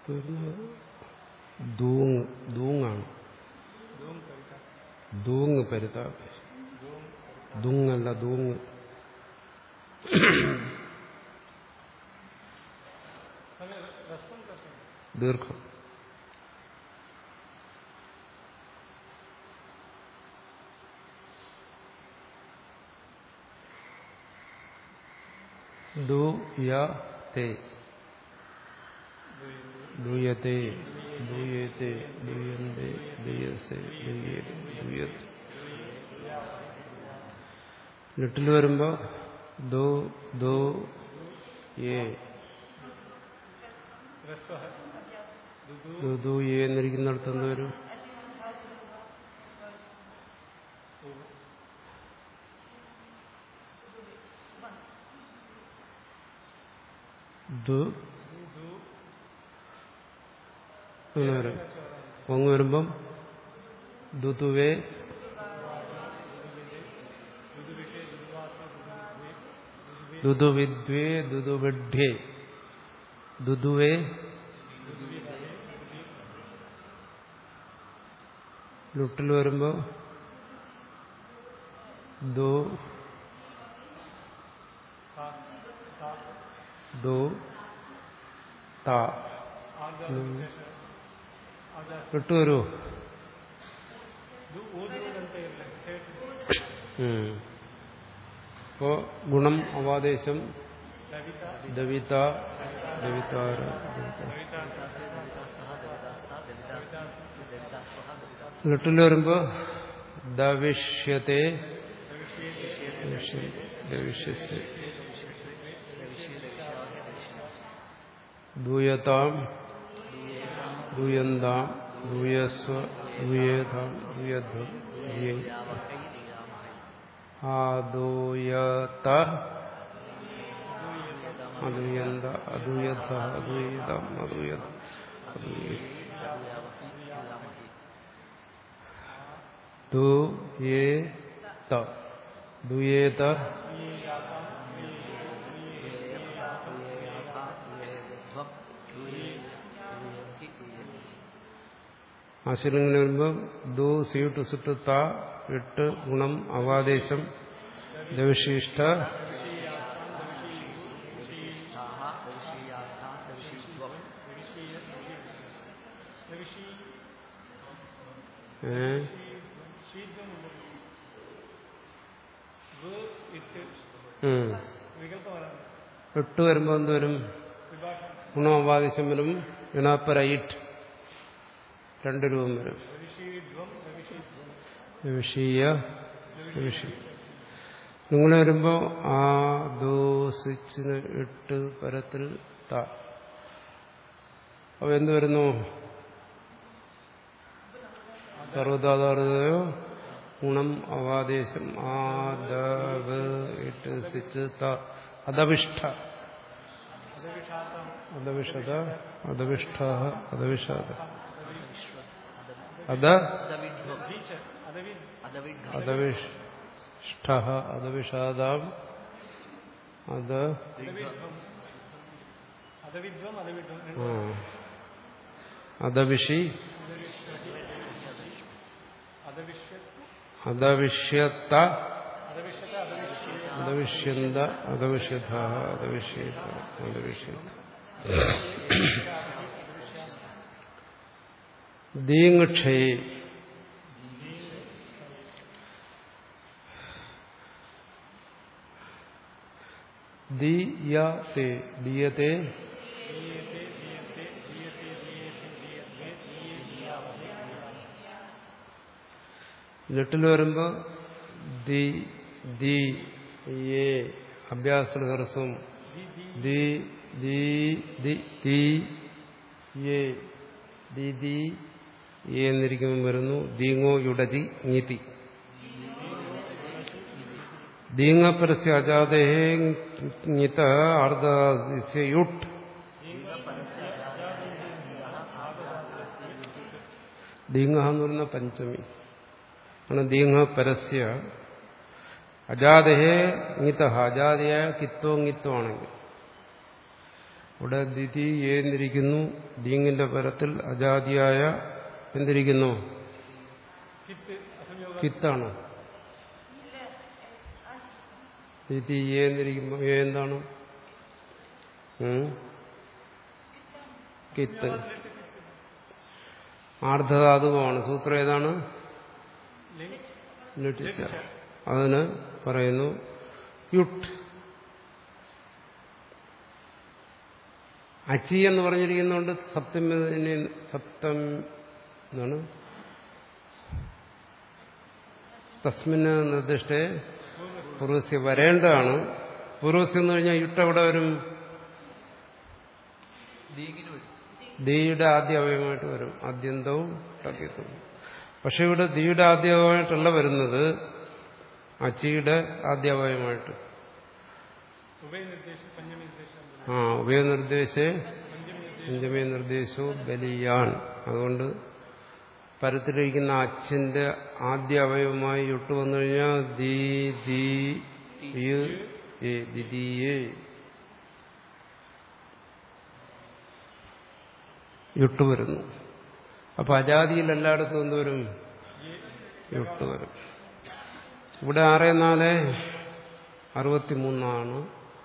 ദൂങ് ദൂങ്ങാണ് ദൂങ് പരുത്ത ദുങ്ങല്ല ദൂങ് ദീർഘം ദു യ തേ ദൂയത്തെ ദൂയത്തെ ദൂയന്തെ ദൂയസെ ദൂയത് ദൂയത് ലിട്ടിൽ വരുമ്പോ ദോ ദോ ഏ ദു ദു ഏ എന്നിരിക്കുന്നിടത്ത് എന്ത് വരും ദു അങ്ങനെ വരും പൊങ്ങ് വരുമ്പം ദുതുവേ ദുതുവിദ്വേ ദുതുവിഡ്വേ ദുതുവേ ലുട്ടിൽ വരുമ്പോ ദോ ദോ താ വിട്ടു വരുമോ ഇപ്പോ ഗുണം അവാദേശം ദവിത ദവിതാര ലിട്ടിൽ വരുമ്പോ ദവിഷ്യത്തെ ദവിഷ്യസ് ദൂയതാം ദൂയന്താം ദൂയസ്വ ദൂയേതാം ദൂയധ്വം ദൂയ ആദൂയത അദൂയന്ത അദൂയത അദൂയതം അദൂയത ദൂയേത ദൂയേത ആശയങ്ങൾ വരുമ്പോൾ ദു സീട്ട് സുട്ട് ത എട്ട് ഗുണം അവാദേശം ദവിശിഷ്ട ഏ ഉം. എട്ട് വരുമ്പോ എന്ത് വരും ഗുണം അവാദേശം വരും ഇണപ്പരയിട്ട് രണ്ട് രൂപം വരും വിഷീയ വിഷി നിങ്ങൾ വരുമ്പോ ആ ദോ സ്വിച്ചിന് എട്ട് പരത്തിൽ ത അപ്പൊ എന്ത് വരുന്നു സർവധാതാറതയോ ഗുണം അവാദേശം ആ ദ എട്ട് സ്വിച്ച് ത അദവിഷ്ഠ അദവിഷത അദവിഷ്ഠ അദവിഷാദ അത അദവിഷ്ഠ അദവിഷാദാം അത് ആ. അദവിഷി അദവിഷ്യത്ത അദവിഷ്യന്ത അദവിഷ്യത അദവിഷ്യേത അദവിഷ്യത ദീങ്ങക്ഷയെ ദീയത്തെ ദീയത്തെ ലിട്ടിൽ വരുമ്പോ ദി ദി ഏ അഭ്യാസ ഹർസം ദി ദി ദി ദി ഏ ദി ദി ഏ എന്നിരിക്കുമ്പോൾ വരുന്നു ദീങ്ങോ യുടതി നീതി ദീങ്ങപരസ്യ അജാതേ ങ്ങിത അർദ്ധയുട്ട് ദീങ്ങ എന്ന് പറയുന്ന പഞ്ചമി ആണ് ദീങ്ങ പരസ്യ അജാതഹേ ങ്ങിത അജാതയായ കിത്തോ ങ്ങിത്തോ ആണെങ്കിൽ ഇവിടെ ദിതി എന്നിരിക്കുന്നു ദീങ്ങിന്റെ പരത്തിൽ അജാതിയായ എന്തിരിക്കുന്നു കിത്ത് അസംയോഗ കിത്താണ് ദിതി എന്നിരിക്കുമ്പോൾ ഏ എന്താണ് ഉം? കിത്ത് ആർദ്ധധാതുവാണ് സൂത്രം ഏതാണ് ലിംഗ് ലിറ്റിച്ച അതിന് പറയുന്നു യുട്ട് അച്ചി എന്ന് പറഞ്ഞിരിക്കുന്നതുകൊണ്ട് സപ്തമിനെ സപ്തം എന്താണ് തസ്മിന് നിർദ്ദിഷ്ടേ പൂർവസ്യ വരേണ്ടതാണ് പൂർവസ്യം എന്ന് കഴിഞ്ഞാൽ യുട്ട് എവിടെ വരും ദീങ്ങിന് വരും ദീയുടെ ആദ്യ അവയവമായിട്ട് വരും ആദ്യന്തവും ടക്കിയത്വവും പക്ഷെ ഇവിടെ ദീയുടെ ആദ്യമായിട്ടല്ല വരുന്നത് അച്ചിയുടെ ആദ്യവയമായിട്ട് ഉഭയനിർദ്ദേശ പഞ്ചമി നിർദ്ദേശം ആ ഉഭയനിർദ്ദേശേ പഞ്ചമി നിർദ്ദേശവും ബലിയാൻ അതുകൊണ്ട് പരത്തിലിരിക്കുന്ന അച്ഛന്റെ ആദ്യ അവയവമായി യൊട്ട് വന്നു കഴിഞ്ഞാൽ ദീ ദീ യ്, ഏ, ദിദിയേ യൊട്ട് വരുന്നു അപ്പൊ അജാതിയിൽ എല്ലായിടത്തും എന്ത് വരും യൊട്ട് വരും ഇവിടെ ആറ് നാല് അറുപത്തിമൂന്നാണ്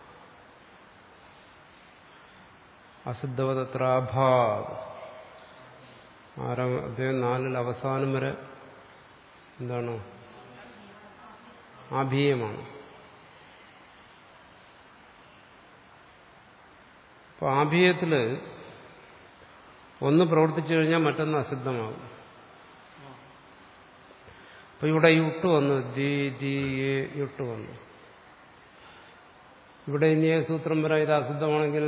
അസിദ്ധവതത്രാഭാവ് ആറാം അദ്ദേഹം നാലിൽ അവസാനം വരെ എന്താണ് ആഭീയമാണ് അപ്പൊ ആഭീയത്തില് ഒന്ന് പ്രവർത്തിച്ചു കഴിഞ്ഞാൽ മറ്റൊന്ന് അസിദ്ധമാകും അപ്പൊ ഇവിടെ യുട്ട് വന്നു ദി ദി എ യുട്ട് വന്നു ഇവിടെ ഇനി ഏത് സൂത്രം വരാം ഇത് അസിദ്ധമാണെങ്കിൽ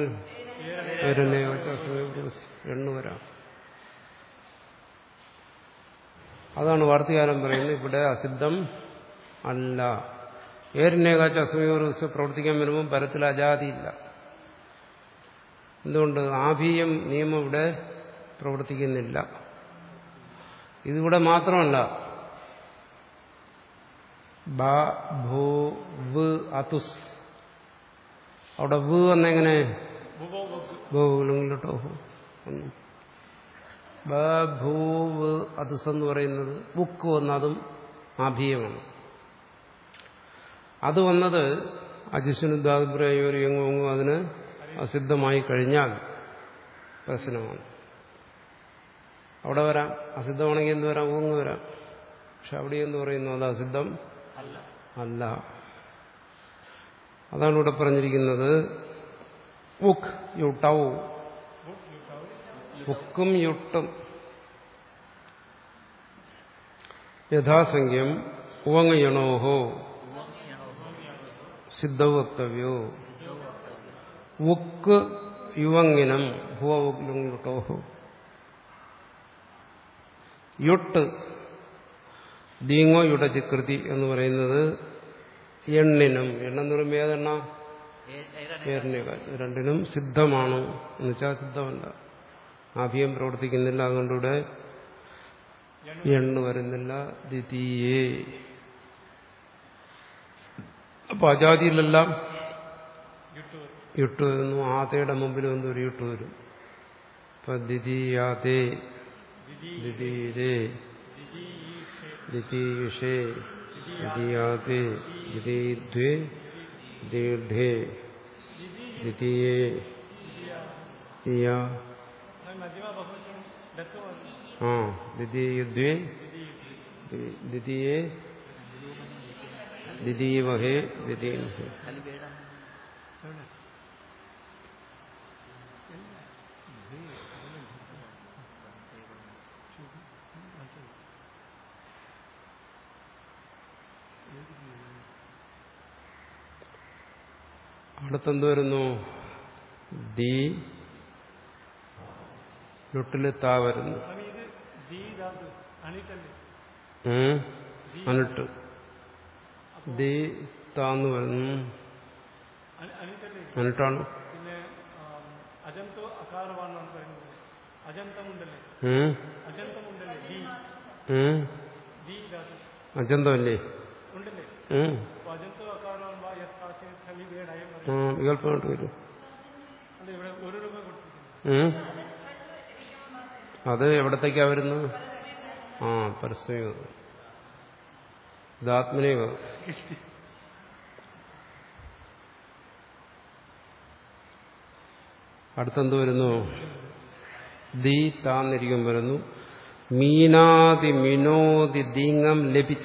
എണ്ണു വരാം അതാണ് വാർത്തകാലം പറയുന്നത് ഇവിടെ അസിദ്ധം അല്ല ഏരിനേകാച്ച അസമയോസ് പ്രവർത്തിക്കാൻ വരുമ്പോൾ പരത്തിൽ അജാതിയില്ല എന്തുകൊണ്ട് ആഭീയം നിയമം ഇവിടെ പ്രവർത്തിക്കുന്നില്ല ഇതിവിടെ മാത്രമല്ല ബ ഭൂ വ് അതുസ് അവിടെ വ് വന്നെങ്ങനെ ഭൂവോ വഗ് ബഹുലങ്ങളിലോട്ടോ ഭൂവ് അതുസ് എന്ന് പറയുന്നത് ബുക്ക് വന്നതും ആഭീയമാണ് അത് വന്നത് അജിസ്വനുദ്ധാതുപ്രയോരിയങ്ങും അതിന് അസിദ്ധമായി കഴിഞ്ഞാൽ പ്രശ്നമാണ് അവിടെ വരാം അസിദ്ധമാണെങ്കിൽ എന്ത് വരാം ഊങ്ങ് വരാം പക്ഷെ അവിടെ എന്ന് പറയുന്നു അത് അസിദ്ധം അല്ല അല്ല അതാണ് ഇവിടെ പറഞ്ഞിരിക്കുന്നത് ഉക്ക് യുട്ടവും ഉക്കും യുട്ടും യഥാസംഖ്യം ഉവങ്ങയണോഹോ സിദ്ധവക്തവ്യോ ഉക്ക് യുവങ്ങിനം ഭുവലുട്ടോഹോ യുട്ട് ദീങ്ങോ യുടചികൃതി എന്ന് പറയുന്നത് എണ്ണിനും എണ്ണെന്ന് പറയുമ്പോൾ ഏതെണ്ണ ഏ- ഏതാണ് പേരിനേക്കാൾ രണ്ടിനും സിദ്ധമാണ് എന്ന് വെച്ചാൽ സിദ്ധമല്ല ആഭ്യം പ്രവർത്തിക്കുന്നില്ല അതുകൊണ്ട് ഇവിടെ എണ്ണു വരുന്നില്ല ദ്വിതീയേ അപ്പൊ അജാതിയിലെല്ലാം യുട്ട് ഇട്ട് വരുന്നു ആതയുടെ മുമ്പിൽ വന്ന് ഒരു ഇട്ട് വരും ഇപ്പൊ ദ്വിതീയാതേ ദ്വിതീയേ ദ്വിതീയുഷേ ദ്വിതീയാതേ ദ്വിതീദ്വേ ദീർഘേ ദ്വിതീയേ ദ്വിതീയ മധ്യമ ബഹുവചനം ദത്തമാണ് ആ ദ്വിതീയദ്വേ ദ്വിതീയേ ദ്വിതീയവഹേ ദ്വിതീയ खाली बेड़ा है അടുത്തെന്ത് വരുന്നു ദി ലുട്ടില് താ വരുന്നു സ്വാമി ഇത് ദീ ധാതു അണിട്ടല്ലേ ഉം. അനിട്ട് ദി താന്ന് വരുന്നു അണി- അണിട്ടല്ലേ അനിട്ടാണ് പിന്നെ ആം, അജന്തോ അകാരവാണെന്നാണ് പറയുന്നത് അജന്തമുണ്ടല്ലേ ഉം. അജന്തമുണ്ടല്ലേ ദീ ഉം. ദീ ധാതു അജന്തമല്ലേ ഉണ്ടല്ലേ ഉം. അപ്പൊ അജന്തോ അകാരവാൻ വാ യഥാസേ ഖലി വേടായം ആ, വികല്പമായിട്ട് വരും അല്ല ഇവിടെ ഒരു രൂപ കൊടുത്തിട്ടുണ്ട് ഉം? അത് എവിടത്തേക്കാ വരുന്നത് ആ പരസ്യം ഇതാത്മനേ അടുത്തെന്ത് വരുന്നു ദീ താന്നിരിക്കും വരുന്നു മീനാതി മിനോതി ദീങ്ങം ലഭിച്ച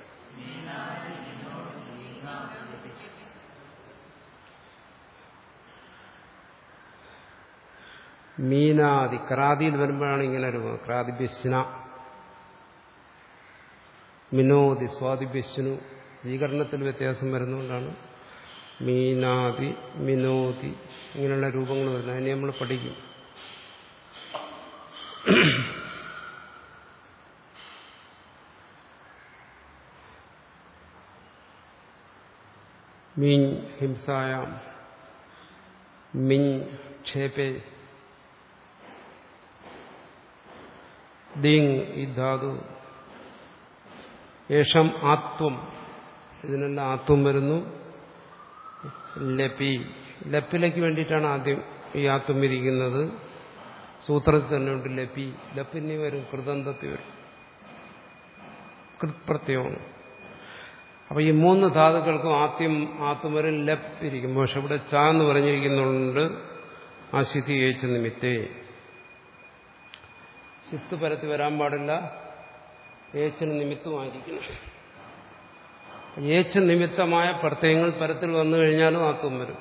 മീനാദി ക്രാതിയിൽ വരുമ്പോഴാണ് ഇങ്ങനെ ഒരു ക്രാതിഭ്യസ്ന മിനോദി സ്വാതിഭ്യസ്നു സ്വീകരണത്തിൽ വ്യത്യാസം വരുന്നതുകൊണ്ടാണ് മീനാദി മിനോദി ഇങ്ങനെയുള്ള രൂപങ്ങൾ വരുന്നത് അതിനെ നമ്മൾ പഠിക്കും മീൻ ഹിംസായാം മിൻ ക്ഷേപേ ദിങ് ഈ ധാതു യേഷം ആത്വം ഇതിനെല്ലാം ആത്വം വരുന്നു ലപി ലപ്പിലേക്ക് വേണ്ടിയിട്ടാണ് ആദ്യം ഈ ആത്വം ഇരിക്കുന്നത് സൂത്രത്തിൽ തന്നെ ഉണ്ട് ലപി ലപ്പിനി വരും കൃതന്തത്തിൽ വരും കൃത്പ്രത്യമാണ് അപ്പൊ ഈ മൂന്ന് ധാതുക്കൾക്കും ആദ്യം ആത്മം വരും ലപ് ഇരിക്കും പക്ഷെ ഇവിടെ ച എന്ന് പറഞ്ഞിരിക്കുന്നുണ്ട് ആ സ്ഥിതി ഏച്ച നിമിത്തേ സിത്ത് പരത്തി വരാൻ പാടില്ല ഏച്ചന് നിമിത്തമായിരിക്കണം ഏച്ച നിമിത്തമായ പ്രത്യയങ്ങൾ പരത്തിൽ വന്നു കഴിഞ്ഞാലും ആത്വം വരും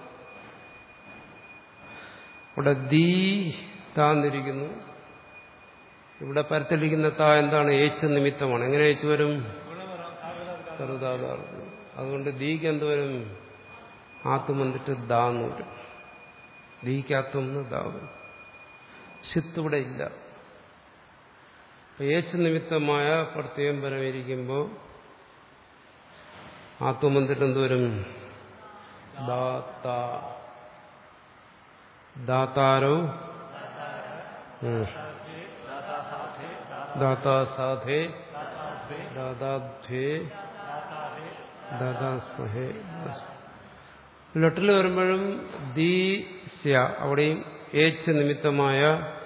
ഇവിടെ ദീ താന്നിരിക്കുന്നു ഇവിടെ പരത്തിലിരിക്കുന്ന താ എന്താണ് ഏച്ച നിമിത്തമാണ് എങ്ങനെ ഏച്ച് വരും ചെറുതാതാർത്ഥം അതുകൊണ്ട് ദീക്ക് എന്ത് വരും ആത്മം വന്നിട്ട് ദാന്ന് വരും ദീക്കാത്വം എന്ന് ദാ വരും സിത്ത് ഇവിടെ ഇല്ല ഏച്ച് നിമിത്തമായ പ്രത്യയം പരമിരിക്കുമ്പോൾ ആത്മം വന്നിട്ട് എന്തുവരും ദാതാ ദാതാരോ ഉം. ദാതാ സാധേ ദാതാധ്വേ ദാതാസ്വഹേ ലൊട്ടിൽ വരുമ്പോഴും ദീസ്യ അവിടെയും ഏച്ച് നിമിത്തമായ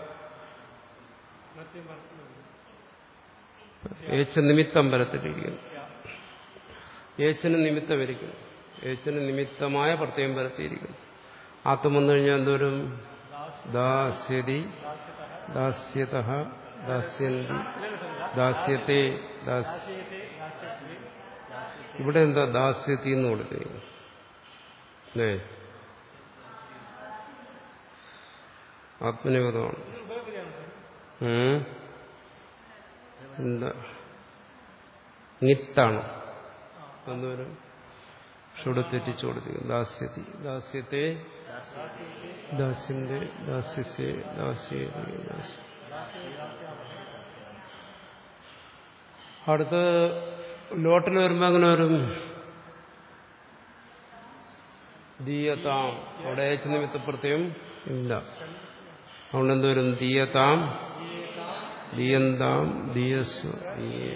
ഏച്ച് നിമിത്തം വരത്തിരിക്കുന്നു ഏച്ചിന് നിമിത്തം ഇരിക്കുന്നു ഏച്ചിന് നിമിത്തമായ പ്രത്യേകം വരത്തിയിരിക്കുന്നു ആത്മം വന്നു കഴിഞ്ഞാൽ എന്തോരും ദാസ്യതി ദാസ്യത ദാസ്യന്തി ദാസ്യത്തെ ദാസ് ഇവിടെ എന്താ ദാസ്യത്തി എന്ന് കൊടുത്തിരിക്കുന്നു അല്ലേ ആത്മനിപദമാണ് ഉം. എന്താ നിത്താണ് എന്തോരം ഷുടെ തെറ്റിച്ചു കൊടുത്തിരിക്കുന്നു ദാസ്യതി ദാസ്യത്തെ ദാസ്യന്റെ ദാസ്യസ്യ ദാസ്യേതി ദാസ്യ അടുത്ത് ലോട്ടിൽ വരുമ്പോ അങ്ങനെ വരും ദീയതാം അവിടെ ഏച്ച് നിമിത്തപ്രത്യം ഇല്ല അതുകൊണ്ട് എന്ത് വരും ദീയതാം ദീയന്താം ദീയസ്വ ദീയേ.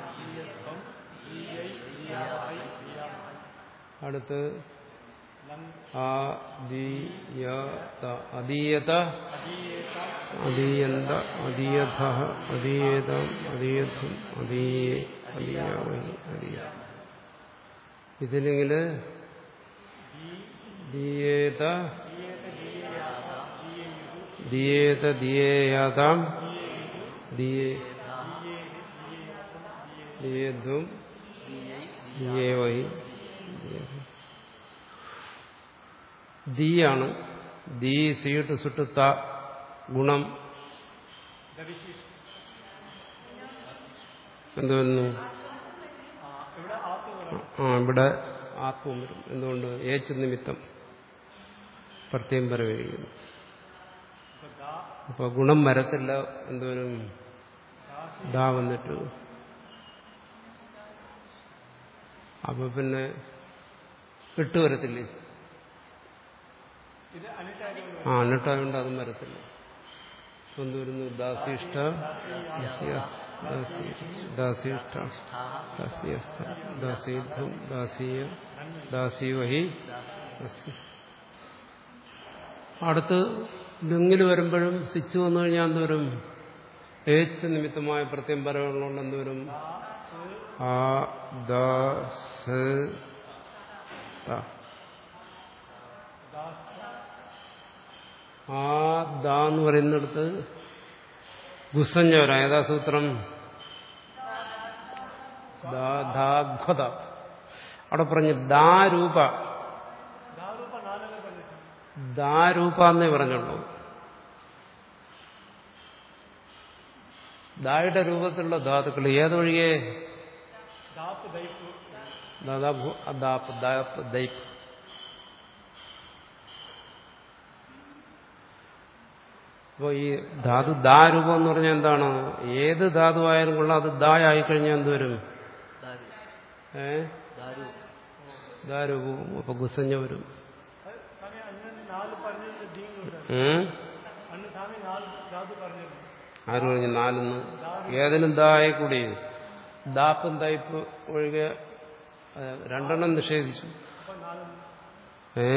അടുത്ത് ആ ദീയത അദീയത അദീയന്ത അദീയഥ അദീയതം അദീയഥം അദീയേ അദീയാവഹി അദീയ ഇതിലെങ്കിൽ ദീയേത ദിയേത ദിയേയാതാം ദിയേ ദിയേധ്വം ദിയേവഹി ദീയാണ് ദീ സീട്ട് സുട്ട് ത ഗുണം എന്ത് വരുന്നു ആ ഇവിടെ ആത്മം വരും എന്തുകൊണ്ട് ഏച്ച് നിമിത്തം പ്രത്യേകം പരമേരിക്കുന്നു അപ്പൊ ഗുണം വരത്തില്ല എന്തോരും ദാ വന്നിട്ട് അപ്പൊ പിന്നെ ഇട്ട് വരത്തില്ലേ ആ എന്നിട്ടായതുകൊണ്ട് അതും വരത്തില്ല ഇപ്പൊ എന്ത് വരുന്നു ദാസിഷ്ട ദാസിഷ്ട ദാസിയസ്ഥ ദാസീധ്വം ദാസീയ ദാസീവഹി ദാസി അടുത്ത് ലിങ്ങിൽ വരുമ്പോഴും സ്വിച്ച് വന്നു കഴിഞ്ഞാൽ എന്തോരും ഏച്ച് നിമിത്തമായ പ്രത്യം പറയുള്ളതുകൊണ്ട് എന്തോരും ആ ദ സ് ത. ആ ദ എന്ന് പറയുന്നിടത്ത് ഗുസഞ്ഞ വരാം ഏതാ സൂത്രം ദാ- ദാഘ്വത അവിടെ പറഞ്ഞു ദാരൂപ ദാരൂപ എന്നേ പറഞ്ഞുള്ളൂ ദായുടെ രൂപത്തിലുള്ള ധാതുക്കൾ ഏതൊഴികെ ദാപ്പ് ദൈപ്പ് ദാദാഭു അദാപ്പ് ദാപ്പ് ദൈപ്പ് അപ്പോൾ ഈ ധാതു ദാരൂപം എന്ന് പറഞ്ഞാൽ എന്താണ് ഏത് ധാതു ആയാലും കൊള്ളാം അത് ദായായി കഴിഞ്ഞാൽ എന്ത് വരും ദാരു ഏ ദാരു ദാരൂപവും അപ്പൊ ഗുസഞ്ഞ വരും സ്വാമി അന്ന് നാല് പറഞ്ഞത് ദീങ്ങുണ്ട് ഉം? അന്ന് സ്വാമി നാല് ധാതു പറഞ്ഞത് ആര് പറഞ്ഞു നാലെന്ന് ഏതിനും ദായെ കൂടി ദാപ്പും തയ്പ്പ് ഒഴികെ ഏ, രണ്ടെണ്ണം നിഷേധിച്ചു അപ്പൊ നാല് ഏ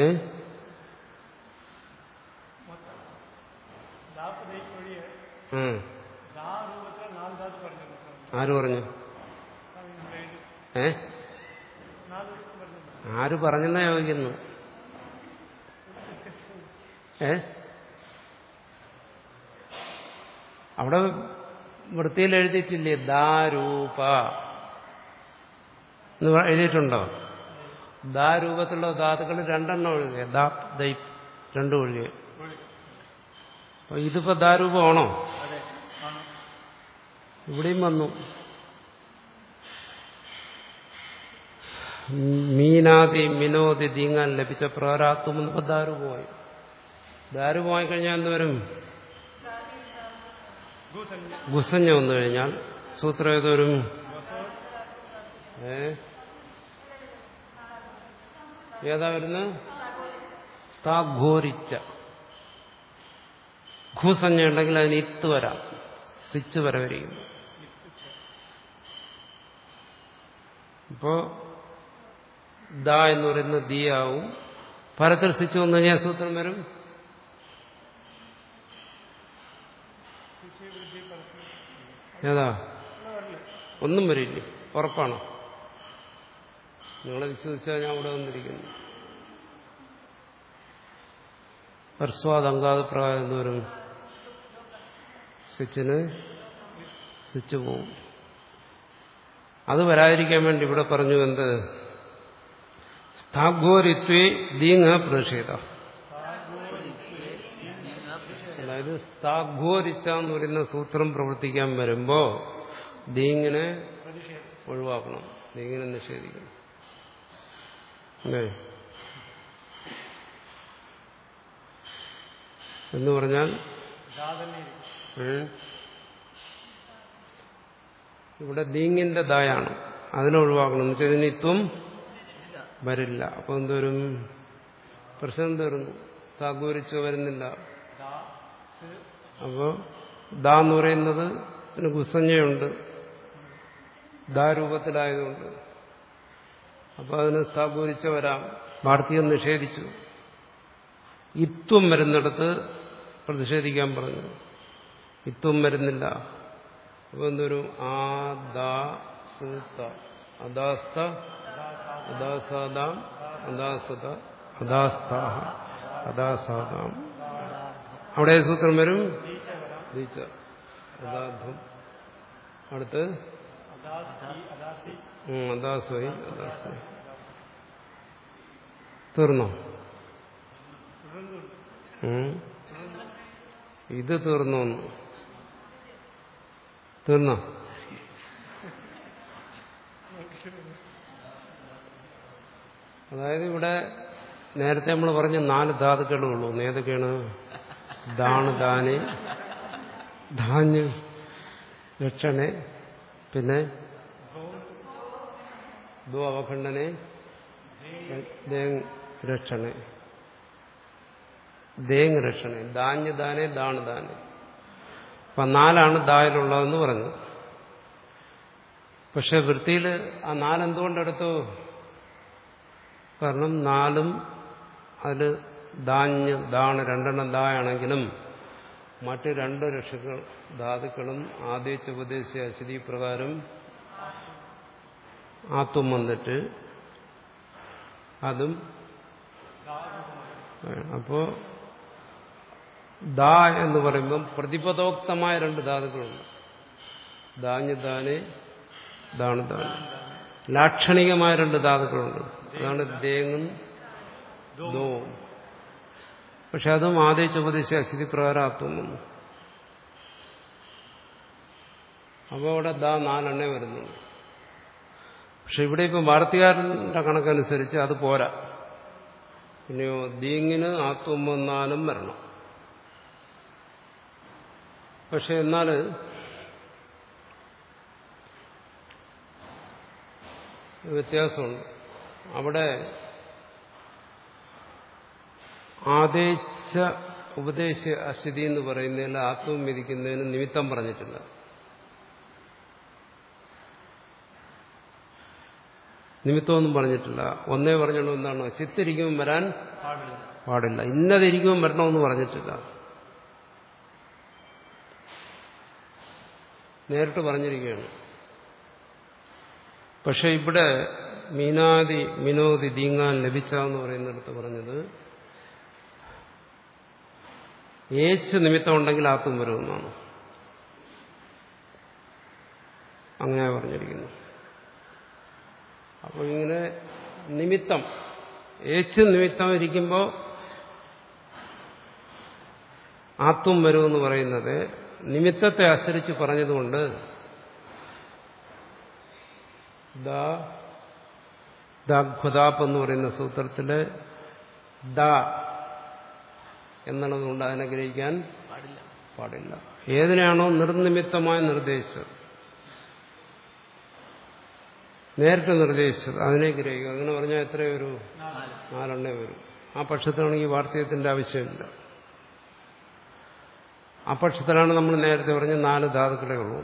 ദാപ്പ് ദൈപ്പ് വഴിയെ ഉം. ദാ രൂപത്തിൽ നാല് ധാതു പറഞ്ഞത് സ്വാമി ആര് പറഞ്ഞു സ്വാമി നമ്മുടെ കയ്യിൽ ഏ നാല് ദിവസം പറഞ്ഞത് ആര് പറഞ്ഞെന്നാ ചോദിക്കുന്നു ഏ അവിടെ വൃത്തിയിൽ എഴുതിയിട്ടില്ലേ ദാരൂപ എന്ന് പ- എഴുതിയിട്ടുണ്ടോ ദാരൂപത്തിലുള്ള ധാതുക്കൾ രണ്ടെണ്ണം ഒഴുകുക ദാ ദൈപ് രണ്ടും ഒഴുകുക അപ്പൊ ഇതിപ്പോ ദാരൂപമാണോ അതെ ആണ് ഇവിടെയും വന്നു മീനാതി മിനോതി തീങ്ങാൻ ലഭിച്ച പ്രകാരാത്വം എന്നപ്പോ ദാരൂപമായി ദാരൂപമായി കഴിഞ്ഞാൽ എന്തുവരും ഭൂസഞ്ജ ഗുസഞ്ഞ വന്നു കഴിഞ്ഞാൽ സൂത്രം ഏതൊരും ഏ ഏതാ വരുന്നത് സ്ഥാഘോരിച്ച ഘൂസഞ്ഞ ഉണ്ടെങ്കിൽ അതിന് ഇത്ത് വരാം സ്വിച്ച് വരവരിക്കുന്നു ഇപ്പോ ദ എന്ന് പറയുന്നത് ദിയാവും പരത്തിൽ സ്വിച്ച് വന്നു കഴിഞ്ഞാൽ സൂത്രം വരും ഏതാ ഒന്നും വരില്ലേ ഉറപ്പാണോ നിങ്ങളെ വിശ്വസിച്ചാൽ ഞാൻ ഇവിടെ വന്നിരിക്കുന്നു പർസ്വാദങ്കാത പ്രകാരം എന്തോരും സ്വിച്ചിന് സ്വിച്ച് പോവും അത് വരാതിരിക്കാൻ വേണ്ടി ഇവിടെ പറഞ്ഞു എന്ത് സ്ഥാഘോരിത്വേ ദീങ്ങ പ്രതിഷേധ അതായത് സ്ഥാഘോരിച്ച എന്ന് പറയുന്ന സൂത്രം പ്രവർത്തിക്കാൻ വരുമ്പോ ദീങ്ങിനെ ഒഴിവാക്കണം ദീങ്ങിനെ നിഷേധിക്കണം അല്ലേ എന്ന് പറഞ്ഞാൽ ദാ തന്നെ ഇരിക്കും ഉം, ഇവിടെ ദീങ്ങിന്റെ ദായാണ് അതിനെ ഒഴിവാക്കണം എന്ന് വെച്ചാൽ ഇതിന് ഇത്വം വരില്ല അപ്പൊ എന്തോരും പ്രശ്നം തീർന്നു താകൂരിച്ചോ വരുന്നില്ല ദാ സ് അപ്പോ ദാ എന്ന് പറയുന്നത് പിന്നെ ഗുസഞ്ഞയുണ്ട് ദാ രൂപത്തിലായതുകൊണ്ട് അപ്പൊ അതിന് സ്ഥാപൂരിച്ച വരാം ഭാരതീയം നിഷേധിച്ചു ഇത്വം വരുന്നിടത്ത് പ്രതിഷേധിക്കാൻ പറഞ്ഞു ഇത്വം വരുന്നില്ല അപ്പൊ എന്തൊരു ആ ദാ സ് ത അദാസ്ത അദാസാദാം അദാസത അദാസ്താഹ അദാസാദാം അവിടെ ഏത് സൂത്രം വരും ദീച്ച അദാധം അടുത്ത് അദാസി അദാസി ഉം, അദാസ്വൈ അദാസ്വൈ തീർന്നോ ഉം. ഇത് തീർന്നു ഒന്ന് തീർന്നോ അതായത് ഇവിടെ നേരത്തെ നമ്മൾ പറഞ്ഞ നാല് ധാതുക്കളേ ഉള്ളൂ ഒന്ന് ഏതൊക്കെയാണ് ദാണ് ദാന് ധാന്യം രക്ഷണെ പിന്നെ ദോ അവഖണ്ഡനെ ദേങ് രക്ഷണെ ദേങ് രക്ഷണെ ധാന്യ ദാനെ ദാണ് ദാനെ അപ്പൊ നാലാണ് ദായിലുള്ളതെന്ന് പറഞ്ഞു പക്ഷെ വൃത്തിയിൽ ആ നാലെന്തുകൊണ്ടെടുത്തു കാരണം നാലും അതിൽ ദാഞ്ഞ് ദാണ് രണ്ടെണ്ണം ദായാണെങ്കിലും മറ്റ് രണ്ട് രക്ഷകൾ ധാതുക്കളും ആദ്യച്ച ഉപദേശിച്ച അശുദ്ധി പ്രകാരം ആത്വം വന്നിട്ട് അതും അപ്പോ ദാ എന്ന് പറയുമ്പം പ്രതിപദോക്തമായ രണ്ട് ധാതുക്കളുണ്ട് ദാഞ്ഞ് ദാനെ ദാണ് ദാന് ലാക്ഷണികമായ രണ്ട് ധാതുക്കളുണ്ട് അതാണ് ദേങ്ങും ദോ പക്ഷെ അതും ആദ്യ ഉപദേശിച്ച അസ്ഥിതി പ്രകാരം ആത്വം വന്നു അപ്പോൾ അവിടെ ദാ നാലെണ്ണേ വരുന്നുള്ളൂ പക്ഷെ ഇവിടെ ഇപ്പം വാർത്തകാരന്റെ കണക്കനുസരിച്ച് അത് പോരാ പിന്നെയോ ദീങ്ങിന് ആത്വം വന്നാലും വരണം പക്ഷെ എന്നാൽ വ്യത്യാസമുണ്ട് അവിടെ ആദേശ ഉപദേശ അസ്ഥിതി എന്ന് പറയുന്നതിൽ ആത്മം വിധിക്കുന്നതിന് നിമിത്തം പറഞ്ഞിട്ടില്ല നിമിത്തമൊന്നും പറഞ്ഞിട്ടില്ല ഒന്നേ പറഞ്ഞുള്ളൂ എന്താണ് ചിത്തിരിക്കുമ്പോൾ വരാൻ പാടില്ല പാടില്ല ഇന്നതിരിക്കുമ്പോൾ വരണമെന്ന് പറഞ്ഞിട്ടില്ല നേരിട്ട് പറഞ്ഞിരിക്കുകയാണ് പക്ഷെ ഇവിടെ മീനാദി മിനോദി ദീങ്ങാൻ ലഭിച്ച എന്ന് പറയുന്നിടത്ത് പറഞ്ഞത് ഏച്ച് നിമിത്തം ഉണ്ടെങ്കിൽ ആത്തും വരുമെന്നാണ് അങ്ങനെ പറഞ്ഞിരിക്കുന്നു അപ്പോൾ ഇങ്ങനെ നിമിത്തം ഏച്ച് നിമിത്തം ഇരിക്കുമ്പോൾ ആത്വം വരുമെന്ന് പറയുന്നത് നിമിത്തത്തെ ആശ്രയിച്ച് പറഞ്ഞതുകൊണ്ട് ദാഖ്വതാപ്പ് എന്ന് പറയുന്ന സൂത്രത്തില് ദ എന്നുള്ളതുകൊണ്ട് അതിനെ ഗ്രഹിക്കാൻ പാടില്ല പാടില്ല ഏതിനാണോ നിർനിമിത്തമായി നിർദ്ദേശിച്ചത് നേരിട്ട് നിർദ്ദേശിച്ചത് അതിനെ ഗ്രഹിക്കുക അങ്ങനെ പറഞ്ഞാൽ എത്രയോ ഒരു നാല് നാലെണ്ണേ വരും ആ പക്ഷത്തിലാണെങ്കിൽ വാർത്തകത്തിന്റെ ആവശ്യമില്ല ആ പക്ഷത്തിലാണ് നമ്മൾ നേരത്തെ പറഞ്ഞ നാല് ധാതുക്കളെ ഉള്ളൂ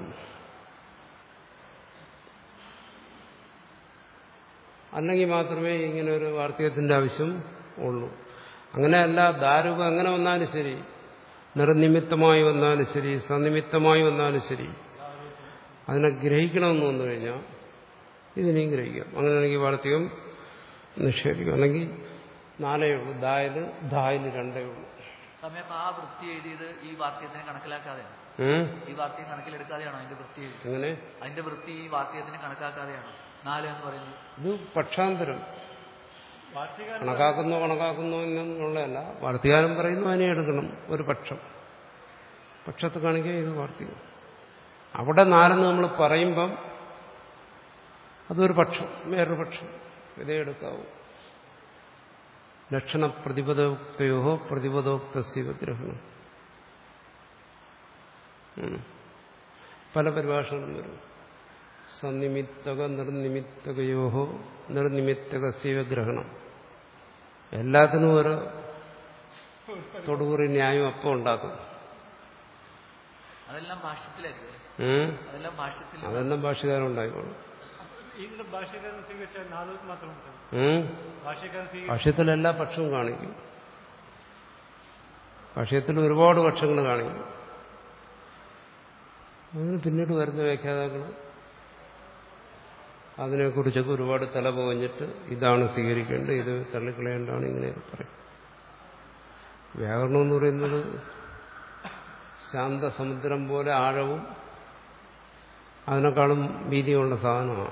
അല്ലെങ്കിൽ മാത്രമേ ഇങ്ങനെ ഒരു വാർത്തകത്തിന്റെ ആവശ്യം ഉള്ളൂ അങ്ങനെയല്ല ദാരുക അങ്ങനെ വന്നാലും ശരി നിർനിമിത്തമായി വന്നാലും ശരി സനിമിത്തമായി വന്നാലും ശരി അതിനെ ഗ്രഹിക്കണമെന്ന് വന്നു കഴിഞ്ഞാൽ ഇതിനെയും ഗ്രഹിക്കാം അങ്ങനെയാണെങ്കിൽ വാർത്തകം നിഷേധിക്കും അല്ലെങ്കിൽ നാലേ ഉള്ളൂ ദായത് ധായില് രണ്ടേ ഉള്ളൂ സമയം അപ്പൊ ആ വൃത്തി എഴുതിയത് ഈ വാക്യത്തിനെ കണക്കിലാക്കാതെയാണ് ഉം? ഈ വാക്യം കണക്കിലെടുക്കാതെയാണോ അതിന്റെ വൃത്തി എഴുതി എങ്ങനെ അതിന്റെ വൃത്തി ഈ വാക്യത്തിന് കണക്കാക്കാതെയാണോ നാല് എന്ന് പറയുന്നത് ഇത് പക്ഷാന്തരം വാർഷികാരൻ കണക്കാക്കുന്നോ കണക്കാക്കുന്നോ എന്നുള്ളതല്ല വാർത്തകാരൻ പറയുന്നു അതിനെ എടുക്കണം ഒരു പക്ഷം പക്ഷത്ത് കാണിക്കുക ഇത് വാർത്തികം അവിടെ നാലെന്ന് നമ്മൾ പറയുമ്പം അതൊരു പക്ഷം വേറൊരു പക്ഷം ഇതേ എടുക്കാവൂ ലക്ഷണ പ്രതിപദോക്തയോ പ്രതിപദോക്തസ്യ ഗ്രഹണം ഉം. പല പരിഭാഷകളും വരും സന്നിമിത്തക നിർനിമിത്തകയോ നിർനിമിത്തക ഗ്രഹണം എല്ലാത്തിനും ഓരോ തൊടുകുറി ന്യായം അപ്പം ഉണ്ടാക്കും അതെല്ലാം ഭാഷ്യത്തിലായിരിക്കും ഉം? അതെല്ലാം ഭാഷ്യത്തിൽ അതെല്ലാം ഭാഷകാരൻ ഉണ്ടായിക്കോളും ഇന്ന് ഭാഷകാരൻ സ്വീകരിച്ച നാല് മാത്രം ఉంటుంది ഉം? ഭാഷകാരൻ സ്വീകരിച്ച ഭാഷ്യത്തിൽ എല്ലാ പക്ഷവും കാണിക്കും ഭാഷ്യത്തിൽ ഒരുപാട് പക്ഷങ്ങൾ കാണിക്കും അതിന് പിന്നീട് വരുന്ന വ്യാഖ്യാതാക്കൾ അതിനെക്കുറിച്ചൊക്കെ ഒരുപാട് തല പോകഞ്ഞിട്ട് ഇതാണ് സ്വീകരിക്കേണ്ടത് ഇത് തള്ളിക്കളയേണ്ടതാണ് ഇങ്ങനെ പറയും വ്യാകരണം എന്ന് പറയുന്നത് ശാന്തസമുദ്രം പോലെ ആഴവും അതിനേക്കാളും വീതിയുള്ള സാധനമാണ്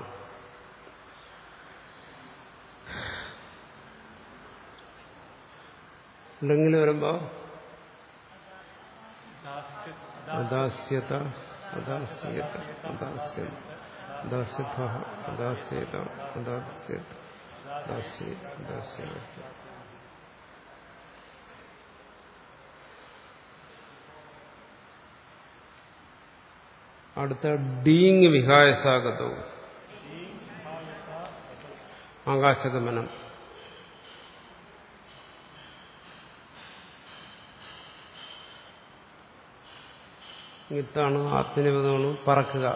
അല്ലെങ്കിൽ വരുമ്പോ അദാസ്യത അദാസ്യത അദാസ്യത അദാസ്യത അദാസ്യത അദാസ്യത അദാസ്യ അദാസ്യത അടുത്ത ഡീങ് വിഹായസാഗതവും ആകാശഗമനം ഇത്താണ് ആത്മനിപദമാണ് പറക്കുക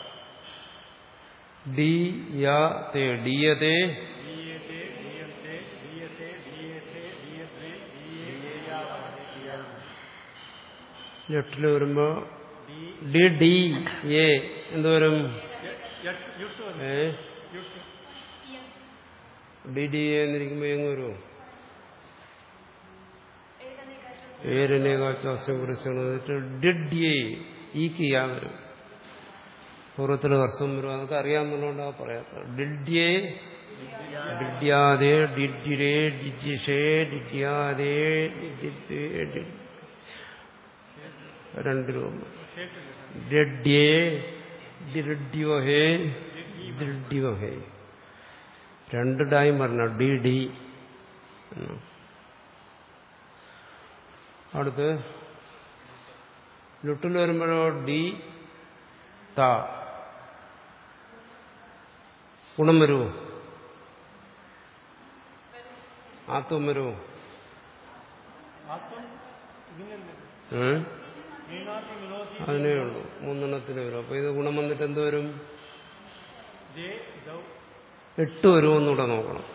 ഡി യ തേ ഡിയതേ ദീയത്തെ ദീയത്തെ ദീയത്തെ ദീയത്തെ ദീയത്തെ ദീയേ ലെഫ്റ്റിൽ വരുമ്പോ ഡി ഡി എ എന്തോരും യുട്ട് വന്നു ഏ യുട്ട് ഡി ഡി എ എന്നിരിക്കുമ്പോ എങ്ങ് വരുമോ ഏരനേകാശ്വാസം കുറിച്ചാണ് എന്നിട്ട് ഡിഡ് എ ഈക്ക് യാ വരും പൂർവ്വത്തിൽ ഹർസം വരും അതൊക്കെ അറിയാമെന്നുള്ളതുകൊണ്ടാണ് പറയാത്തത് ഡിഡ്യേ ഡിഡ്യാദേ ഡിഡ്യരേ ഡിഡ്യഷേ ഡിഡ്യാദേ ഡിഡ്യേ ഡിഡ് രണ്ട് രൂപം ഡിഡ്യേ ഡിഡ്യോഹേ ഡിഡ്യോഹേ രണ്ട് ഡായും പറഞ്ഞ ഡി ഡി എന്ന്. അടുത്ത് ലുട്ടിൽ വരുമ്പോഴോ ഡി ത ഗുണം വരുമോ ആത്വം വരുമോ ആത്മം ഇതിനല്ലേ ഏ? മീനാത്തി മിനോത്തി അതിനേ ഉള്ളൂ മൂന്നെണ്ണത്തിന് വരും അപ്പൊ ഇത് ഗുണം വന്നിട്ട് എന്ത് വരും ജെ ദൗ എട്ട് വരുമോന്നൂടെ നോക്കണം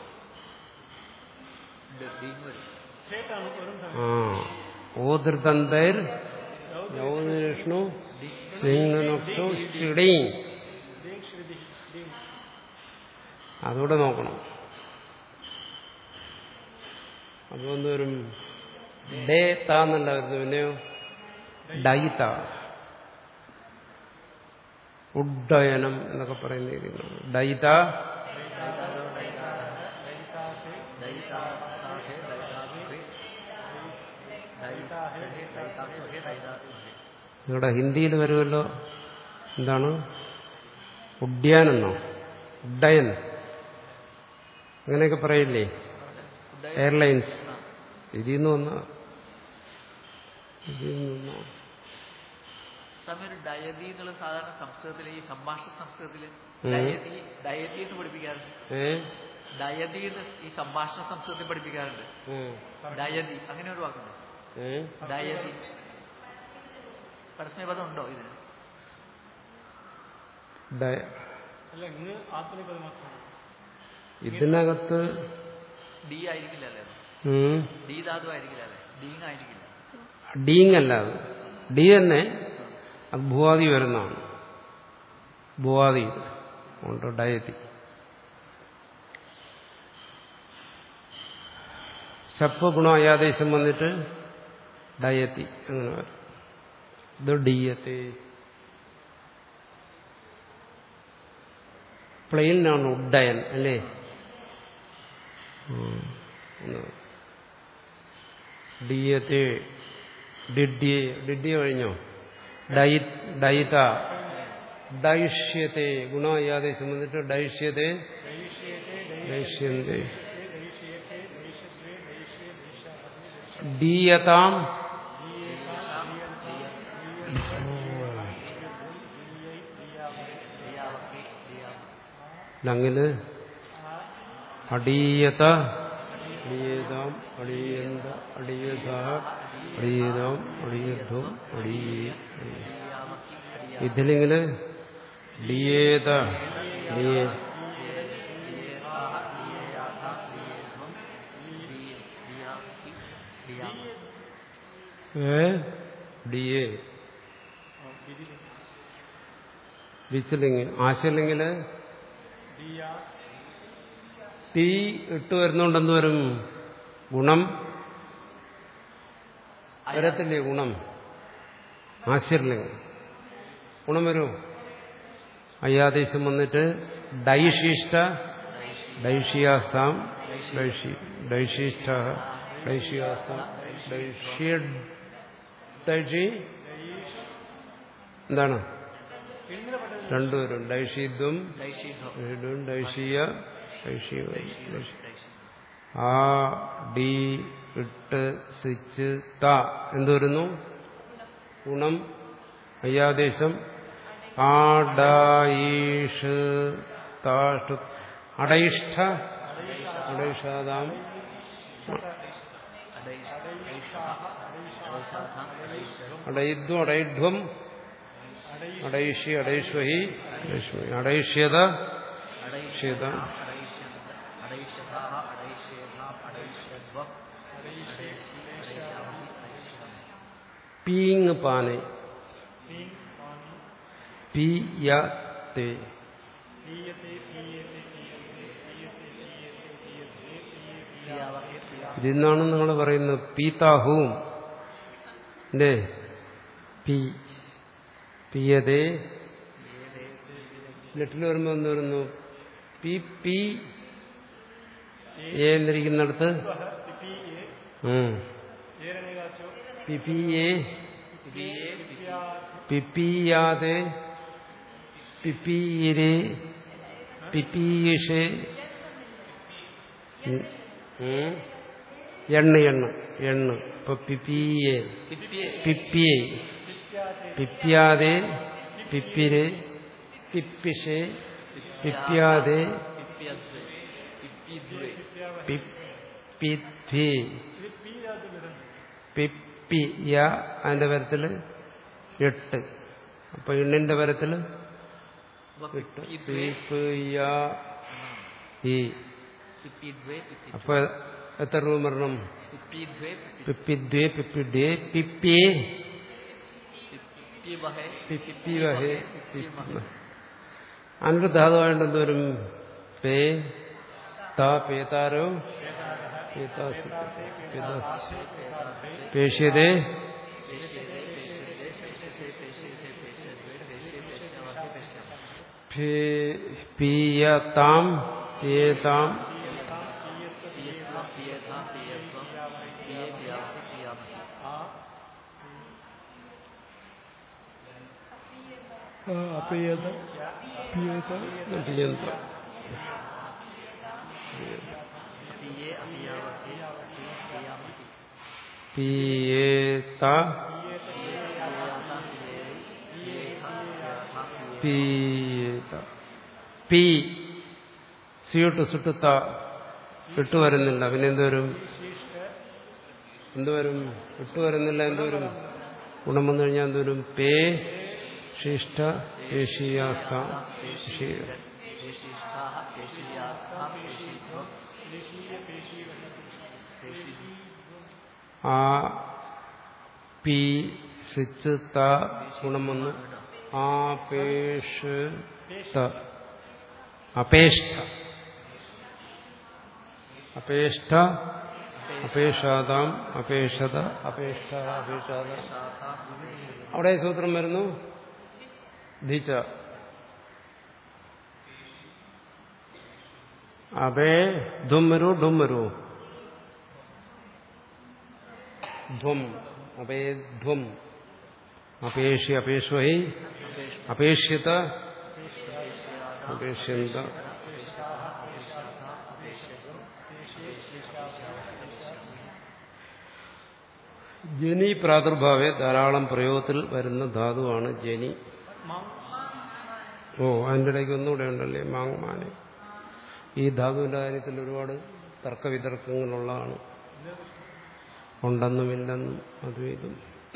ഡീങ് വരും ചേട്ടാണ് വരും ആ ഓതൃതന്തൈർ യൗതിഷ്ണു സിംഹനോക്ഷോ ഷിടീ ദീങ് ശ്രുതി ദീങ് അതുകൂടെ നോക്കണം അപ്പൊ എന്തോരും ഡേ താന്നല്ല വരുന്നത് പിന്നെയോ ഡൈത ഉഡ്ഡയനം എന്നൊക്കെ പറയുന്ന രീതികളാണ് ഡൈത നിങ്ങളുടെ ഹിന്ദിയിൽ വരുമല്ലോ എന്താണ് ഉഡ്യാനെന്നോ ഉഡ്ഡയൻ അങ്ങനെയൊക്കെ പറയില്ലേ എയർലൈൻസ് ഇതിൽ നിന്ന് വന്ന ഇതിൽ നിന്ന് വന്ന സ്വാമി ഒരു ഡയതി എന്നുള്ള സാധാരണ സംസ്കൃതത്തിൽ ഈ സംഭാഷണ സംസ്കൃതത്തിൽ ഉം. ഡയതി ഡയതി എന്ന് പഠിപ്പിക്കാറുണ്ട് ഏ ഡയതി എന്ന് ഈ സംഭാഷണ സംസ്കൃതത്തിൽ പഠിപ്പിക്കാറുണ്ട് ഉം. ഡയതി അങ്ങനെ ഒരു വാക്കുണ്ട് ഏ ഡയതി പരസ്മയ പദം ഉണ്ടോ ഇതിന് ഡയ- അല്ല ഇന്ന് ആത്മനിപദം മാത്രമാണ് ഇതിനകത്ത് ഡി ആയിരിക്കില്ല അല്ലേ അത്? ഉം, ഡി ധാതു ആയിരിക്കില്ല അല്ലേ ഡീങ് ആയിരിക്കില്ല ഡീങ് അല്ല അത് ഡി തന്നെ അത് ഭൂവാദി വരുന്നതാണ് ഭൂവാദി ഉണ്ട് ഡയത്തി ശപ്പ് ഗുണം അയാദേശം വന്നിട്ട് ഡയത്തി അങ്ങനെ വരും ഇത് ഡീയത്തെ പ്ലെയിനാണ് ഉഡ്ഡയൻ അല്ലേ ഉം. ഒന്ന്. ഡീയത്തെ ഡിഡ്യെ ഡിഡ്യ കഴിഞ്ഞോ ഡൈ ഡൈത ഡൈഷ്യത്തെ ഗുണയാദേശം വന്നിട്ട് ഡൈഷ്യത്തെ ഡൈഷ്യന്തെ ഡീയതാം ലങ്ങില് അടീയത അടിയേതാം അടിയന്ത അടിയത അടിയേതാം അടിയധ്വം അടിയേ ഇതിലിങ്ങനെ ഡിയേത ഡിയേ ഏ ഡിയേ വിച്ചിലിംഗ് ആശലിംഗില് ദിയ തീ ഇട്ട് വരുന്നോണ്ട് എന്ത് വരും ഗുണം വരത്തില്ലേ ഗുണം ആശ്ചര്യലിംഗം ഗുണം വരുമോ അയ്യാദേശം വന്നിട്ട് ഡൈശിഷ്ട ഡൈഷിയാസ്താം ഡൈഷി ഡൈശിഷ്ട ഡൈഷിയാസ്താം ഡൈഷ്യ ഡൈഷി എന്താണ് രണ്ടുപേരും ഡൈഷീദ്വം ഡൈഷീധം ഡൈഡും ഡൈഷീയ ഡൈഷീയ ഡൈഷി ആ ഡി ഇട്ട് സിച്ച് ത എന്ത് വരുന്നു ഗുണം അയ്യാദേശം ആഡീഷ് താഷ്ടു അടയിഷ്ഠ അടയിഷാദാം അടയിദ്വം അടയിഡ്വം അടയിഷി അടയിഷ്വഹി അടയിഷ്വഹി അടയിഷ്യത ക്ഷ്യത അടൈഷ്യതാഹ അടൈഷ്യേധാം അടൈഷ്യധ്വം അടൈഷി അടൈശാമി അടൈഷ്യതം പീങ് പാനെ पींग पानी പി യ തേ पीयते पीयते पीयते पीयते पीयते पीयते पीये പിയാവഹേ പിയാ ഇതിൽ നിന്നാണ് നിങ്ങൾ പറയുന്നത് പീതാഹുവും അല്ലേ പി പിയതേ ലെറ്റിൽ വരുമ്പോൾ എന്ത് വരുന്നു പി പി എ എന്നിരിക്കുന്നിടത്ത് पिपीये ഉം. ये रहेगा जो പി പി എ പിയേ पिपिया പിപ്പിയാതെ പിപ്പീരെ പിപ്പീഷെ ഉം. ഉം. എണ്ണ് എണ്ണ് എണ്ണ് ഇപ്പൊ പിപ്പിയെ പിപ്പിയേ പിപ്പിയെ പിപ്പ്യാതെ പിപ്പിരെ പിപ്പിഷെ പിപ്പ്യാതെ പിപ്യദ്വേ പിപ്പിദ്വേ പിപ്പിദ്വി പിപ്പിയ അതിന്റെ പരത്തില് എട്ട് അപ്പൊ എണ്ണിന്റെ പരത്തില് അപ്പൊ എട്ട് പിപ്പിദ്വേ പിപ്പിയ ഈ പിപ്പിദ്വേ പിപ്പി അപ്പൊ എത്ര രൂപ വരണം പിപ്പിദ്വേ പിപ്പിദ്വേ പിപ്പിഡേ പിപ്പിയെ പിപ്പിവഹേ പിപ്പിവഹേ പിപ്പിമ അതിനൊരു ധാതുവായിട്ട് എന്തോരും പേ താ പേതാരോ പേതാസ് പേതാസ് പേഷ്യതേ പീയതാം പേതാം പിയത്വം പിയഥാ പിയത്വം പിയേ പിയാവഹേ പിയാമഹേ അപേത പിയത പിയന്ത പിയേ അപിയാവഹേ പിയാമഹേ പിയേത പീയേത പി സിയോട്ട് സുട്ടുത്ത ഇട്ട് വരുന്നില്ല പിന്നെ എന്തുവരും എന്തുവരും ഇട്ട് വരുന്നില്ല എന്തുവരും ഗുണം വന്നു കഴിഞ്ഞാൽ എന്തുവരും പേ ശിഷ്ട ഏഷ്യാസ്ത പേശിഷ്ഠാഃ പേശിയാസ്ഥാ പേശിത്വം ആ പി സിച്ച് ത ഗുണം വന്നു ആപേഷ അപേഷ്ട അപേഷ്ട അപേക്ഷാതാം അപേക്ഷത അപേക്ഷ അപേക്ഷാത അവിടെ ഈ സൂത്രം വരുന്നു ധിച്ച അപേ ധും വരൂ ഡും വരൂ ധ്വം അപേധ്വം അപേക്ഷി അപേക്ഷി അപേക്ഷ്യത അപേക്ഷ്യന്ത ജനി പ്രാദുർഭാവെ ധാരാളം പ്രയോഗത്തിൽ വരുന്ന ധാതുവാണ് ജനി ഓ അതിൻ്റെ ഇടയ്ക്ക് ഒന്നുകൂടെ ഉണ്ടല്ലേ മാങ്മാനെ ഈ ധാതുവിന്റെ കാര്യത്തിൽ ഒരുപാട് തർക്കവിതർക്കങ്ങളുള്ളതാണ് ഉണ്ടെന്നും ഇല്ലെന്നും അതും ഇതും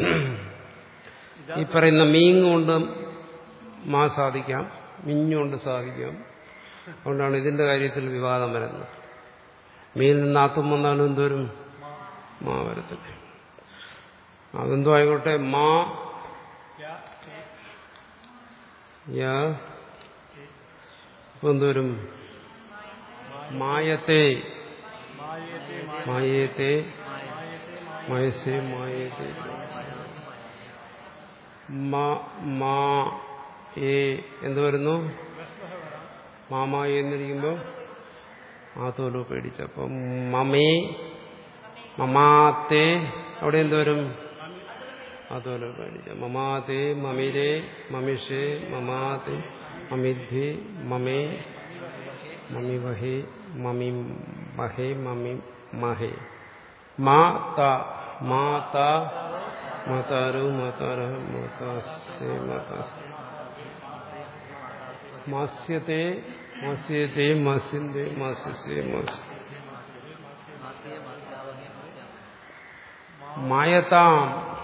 ഈ പറയുന്ന മീങ് കൊണ്ട് മാ സാധിക്കാം മിഞ്ഞുകൊണ്ട് സാധിക്കാം അതുകൊണ്ടാണ് ഇതിന്റെ കാര്യത്തിൽ വിവാദം വരുന്നത് മീനിൽ നിന്ന് ആത്തും വന്നാലും എന്തോരും മാ വരത്തില്ല അതെന്തോ ആയിക്കോട്ടെ മാ യാ ഇപ്പൊ എന്തോരും മായത്തെ മായത്തെ മയസേ മായത്തെ മാ ഏ എന്ത് വരുന്നു മാമായ എന്നിരിക്കുമ്പോൾ ആ തോലു പേടിച്ചപ്പം മമേ മമാത്തെ അവിടെ എന്തുവരും ആ തോലു പേടിച്ച മമാത്തെ മമിരെ മമിഷേ മമാത്തെ മമിദ്ധി മമേ മമി വഹേ മമി മഹേ മമി മഹേ മാത മാത മാതാരു മാതാര മാതാസേ മാതാസ് മാസ്യത്തെ മാസ്യത്തെ മാസ്യന്തേ മാസ്യസേ മാസ് മായതാം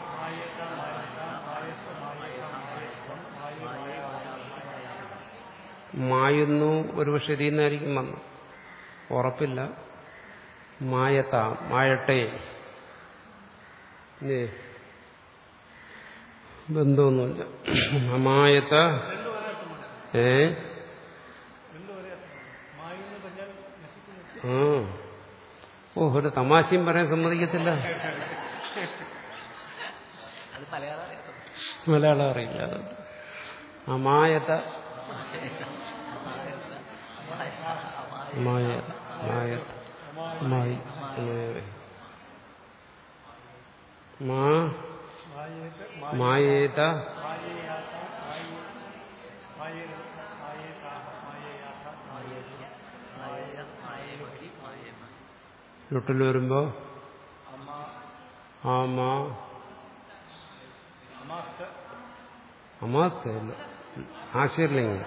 മായുന്നു ഒരുപക്ഷെ ഇതിൽ നിന്നായിരിക്കും വന്നു ഉറപ്പില്ല മായത്താം മായട്ടെ ഇല്ലേ? ബന്ധമൊന്നുമില്ല അമായത്ത രണ്ടും ഒരേ അർത്ഥമാണ് ഏ രണ്ടും ഒരേ അർത്ഥമാണ് മായി എന്ന് പറഞ്ഞാൽ നശിക്കുന്നു ആ ഓ ഒരു തമാശയും പറയാൻ സമ്മതിക്കത്തില്ല അത് മലയാളം അറിയാം. മലയാളം അറിയില്ല അത് അമായത മായ മായത മായി മായവേ. മാ മായേത മായേത മായേയാത്ത മായേ മായേ മായേതാഹ മായേയാത്ത മായേയ മായ മായ വഴി മായമ ലുട്ടിൽ വരുമ്പോ അമ്മ ആ മാ അമാസ്ത അമാത്തല്ല ആശീർലിംഗം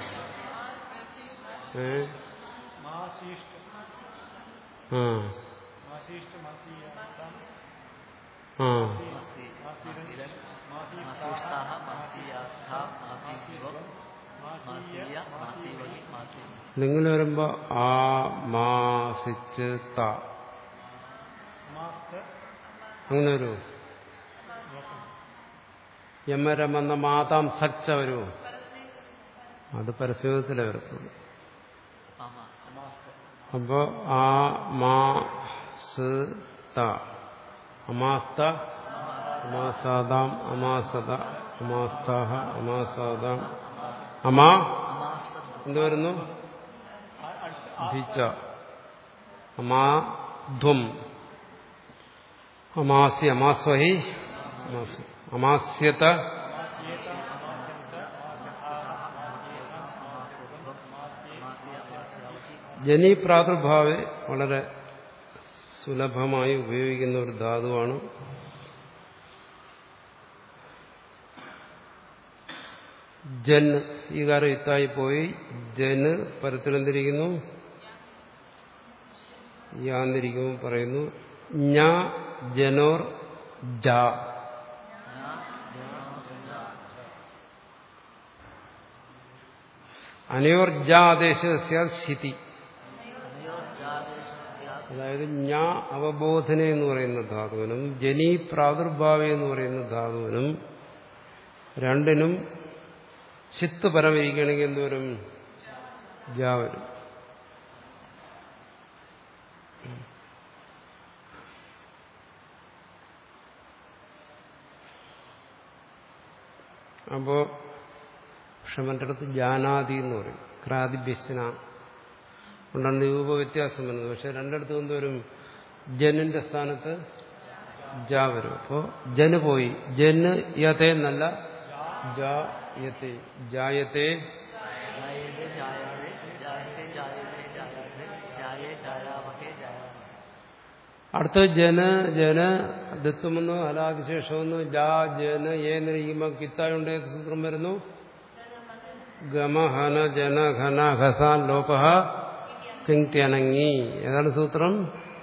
ഏ മാശീഷ്ട ആ മാശീഷ്ട മാസീയാത്ത ആ മാസി മാസീരൻ മാസീസ്ഥാഹ മാസിയാസ്ഥ മാസീവം മാസീയ മാസി വഴി മാസി നിങ്ങൾ വരുമ്പോ ആ മാസിച്ച് ത മാസ്ത അങ്ങനെ വരൂ യമരമെന്ന മാതാം സച്ച വരൂ അത് പരസ്യത്തിലേ വരത്തുള്ളൂ ആമ അപ്പോ ആ മാ സ് ത അമാസ്ത അമാസാദാം അമാസത അമാസ്താഹ അമാസാദാം അമാ എന്ത് വരുന്നു ഭിച്ച അമാധ്വം അമാസി അമാസ്വഹി അമാസു അമാസ്യത ജനി പ്രാദുർഭാവെ വളരെ സുലഭമായി ഉപയോഗിക്കുന്ന ഒരു ധാതുവാണ് ജൻ ഈ കാര്യം ഇത്തായി പോയി ജന് പരത്തിലെന്തിരിക്കുന്നു യാന്നിരിക്കുമ്പോൾ പറയുന്നു ഞ ജനോർ ജ അനയോർ ജ ആദേശ സ്ഥിതി അതായത് ഞാ അവബോധന എന്ന് പറയുന്ന ധാതുവിനും ജനി പ്രാദുർഭാവ എന്ന് പറയുന്ന ധാതുവിനും രണ്ടിനും ചിത്ത് പരമിരിക്കണമെങ്കിൽ എന്തോരും ജാ വരും അപ്പോ പക്ഷെ മറ്റേ അടുത്ത് ജാനാദി എന്ന് പറയും ക്രാതിഭ്യസന കൊണ്ടാണ് രൂപ വ്യത്യാസം വരുന്നത് പക്ഷെ രണ്ടിടത്തും എന്തോരും ജനിന്റെ സ്ഥാനത്ത് ജാ വരും അപ്പോ ജന് പോയി ജന് യത്തെ എന്നല്ല ജായത്തെ ജായത്തെ ജായതേ ജായതേ ജായതേ ജായതേ ജായതേ ജായേ ജായാമഹേ ജായാമഹേ അടുത്ത് ജന ജന ദത്വമെന്നോ ഹലാതിശേഷമെന്നോ ജാ ജന ഏന്നിരിക്കുമ്പോൾ കിത്തായുണ്ട് ഏത് സൂത്രം വരുന്നു ഗമ ഹന ജന ഘന ഘസാൻ ലോപഹ കിങ്ത്യനങ്ങി ഏതാണ് സൂത്രം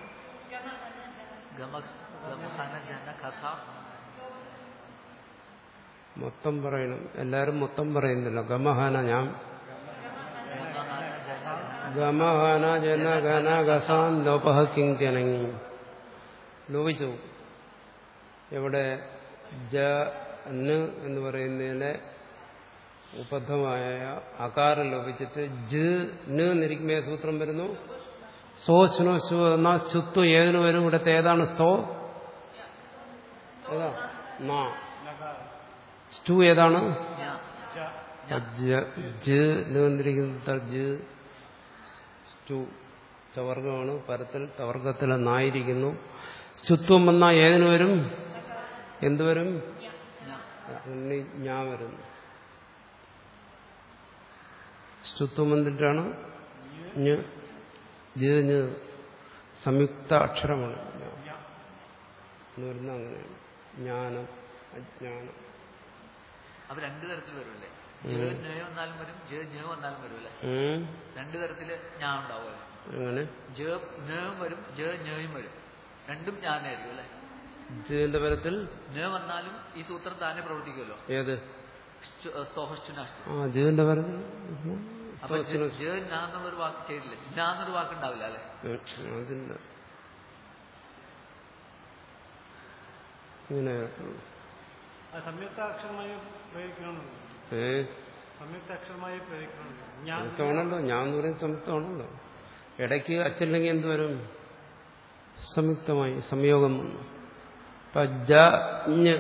ഗമ ഗമഹന ജന കഥ മൊത്തം പറയണം എല്ലാരും മൊത്തം പറയുന്നില്ല ഗമഹന ഞാൻ ഗമഹന ജന ഗമഹന ജന ഘന ഘസാൻ ലോപഹ കിങ്ത്യനങ്ങി ലോപിച്ചു എവിടെ ജ ന് എന്ന് പറയുന്നതിനെ ഉപദ്ധമായ അകാരം ലോപിച്ചിട്ട് ജ് ന് എന്നിരിക്കുമ്പോ ഏത് സൂത്രം വരുന്നു സോ ശുനോ ശു എന്നാ ചുത്തു ഏതിന് വരും ഇവിടുത്തെ ഏതാണ് സ്തോ ഏതാ നാ സ്റ്റു ഏതാണ് ജ്ഞ ജ ജ് ന് എന്നിരിക്കുന്ന ജ് സ്റ്റു ചവർഗമാണ് പരത്തിൽ തവർഗത്തിൽ നായിരിക്കുന്നു സ്തുത്വം വന്നാൽ ഏതിന് വരും എന്തുവരും ഉണ്ണി ഞാ വരുന്നു സ്തുത്വം വന്നിട്ടാണ് ഞ് ജ് ഞ് സംയുക്ത അക്ഷരമാണ് ഞാ. എന്ന് വരുന്നത് അങ്ങനെയാണ് ജ്ഞാനം അജ്ഞാനം അപ്പൊ രണ്ടു തരത്തിൽ വരുമല്ലേ ജ ഞ വന്നാലും വരും ജ ഞ വന്നാലും വരുമല്ലേ ഉം. രണ്ടു തരത്തില് ഞാൻ ഉണ്ടാവുമല്ലേ അങ്ങനെ ജ ഞയും വരും ജ ഞയും വരും രണ്ടും ഞാനായിരിക്കും അല്ലെ ജിന്റെ പരത്തിൽ ഞ വന്നാലും ഈ സൂത്രം താനെ പ്രവർത്തിക്കുമല്ലോ ഏത് സ്തോഹസ്റ്റുനാഷ്ടം ആ ജിന്റെ പരത്തിൽ അപ്പൊ ജ ജ ഞാ എന്നുള്ളൊരു വാക്ക് ചെയ്തില്ലേ ഞാ എന്നൊരു വാക്ക് ഉണ്ടാവില്ല അല്ലെ അതില്ല ഇങ്ങനെ അത് സംയുക്ത അക്ഷരമായി പ്രയോഗിക്കണമെന്ന് ഏ സംയുക്ത അക്ഷരമായി പ്രയോഗിക്കണമെന്ന് ഞാൻ സംയുക്തമാണല്ലോ ഞാൻ എന്ന് പറയുന്നത് സംയുക്തമാണല്ലോ ഇടയ്ക്ക് അച്ഛനില്ലെങ്കിൽ എന്ത് വരും സംയുക്തമായി സംയോഗം വന്നു ഇപ്പൊ ജ ഞ്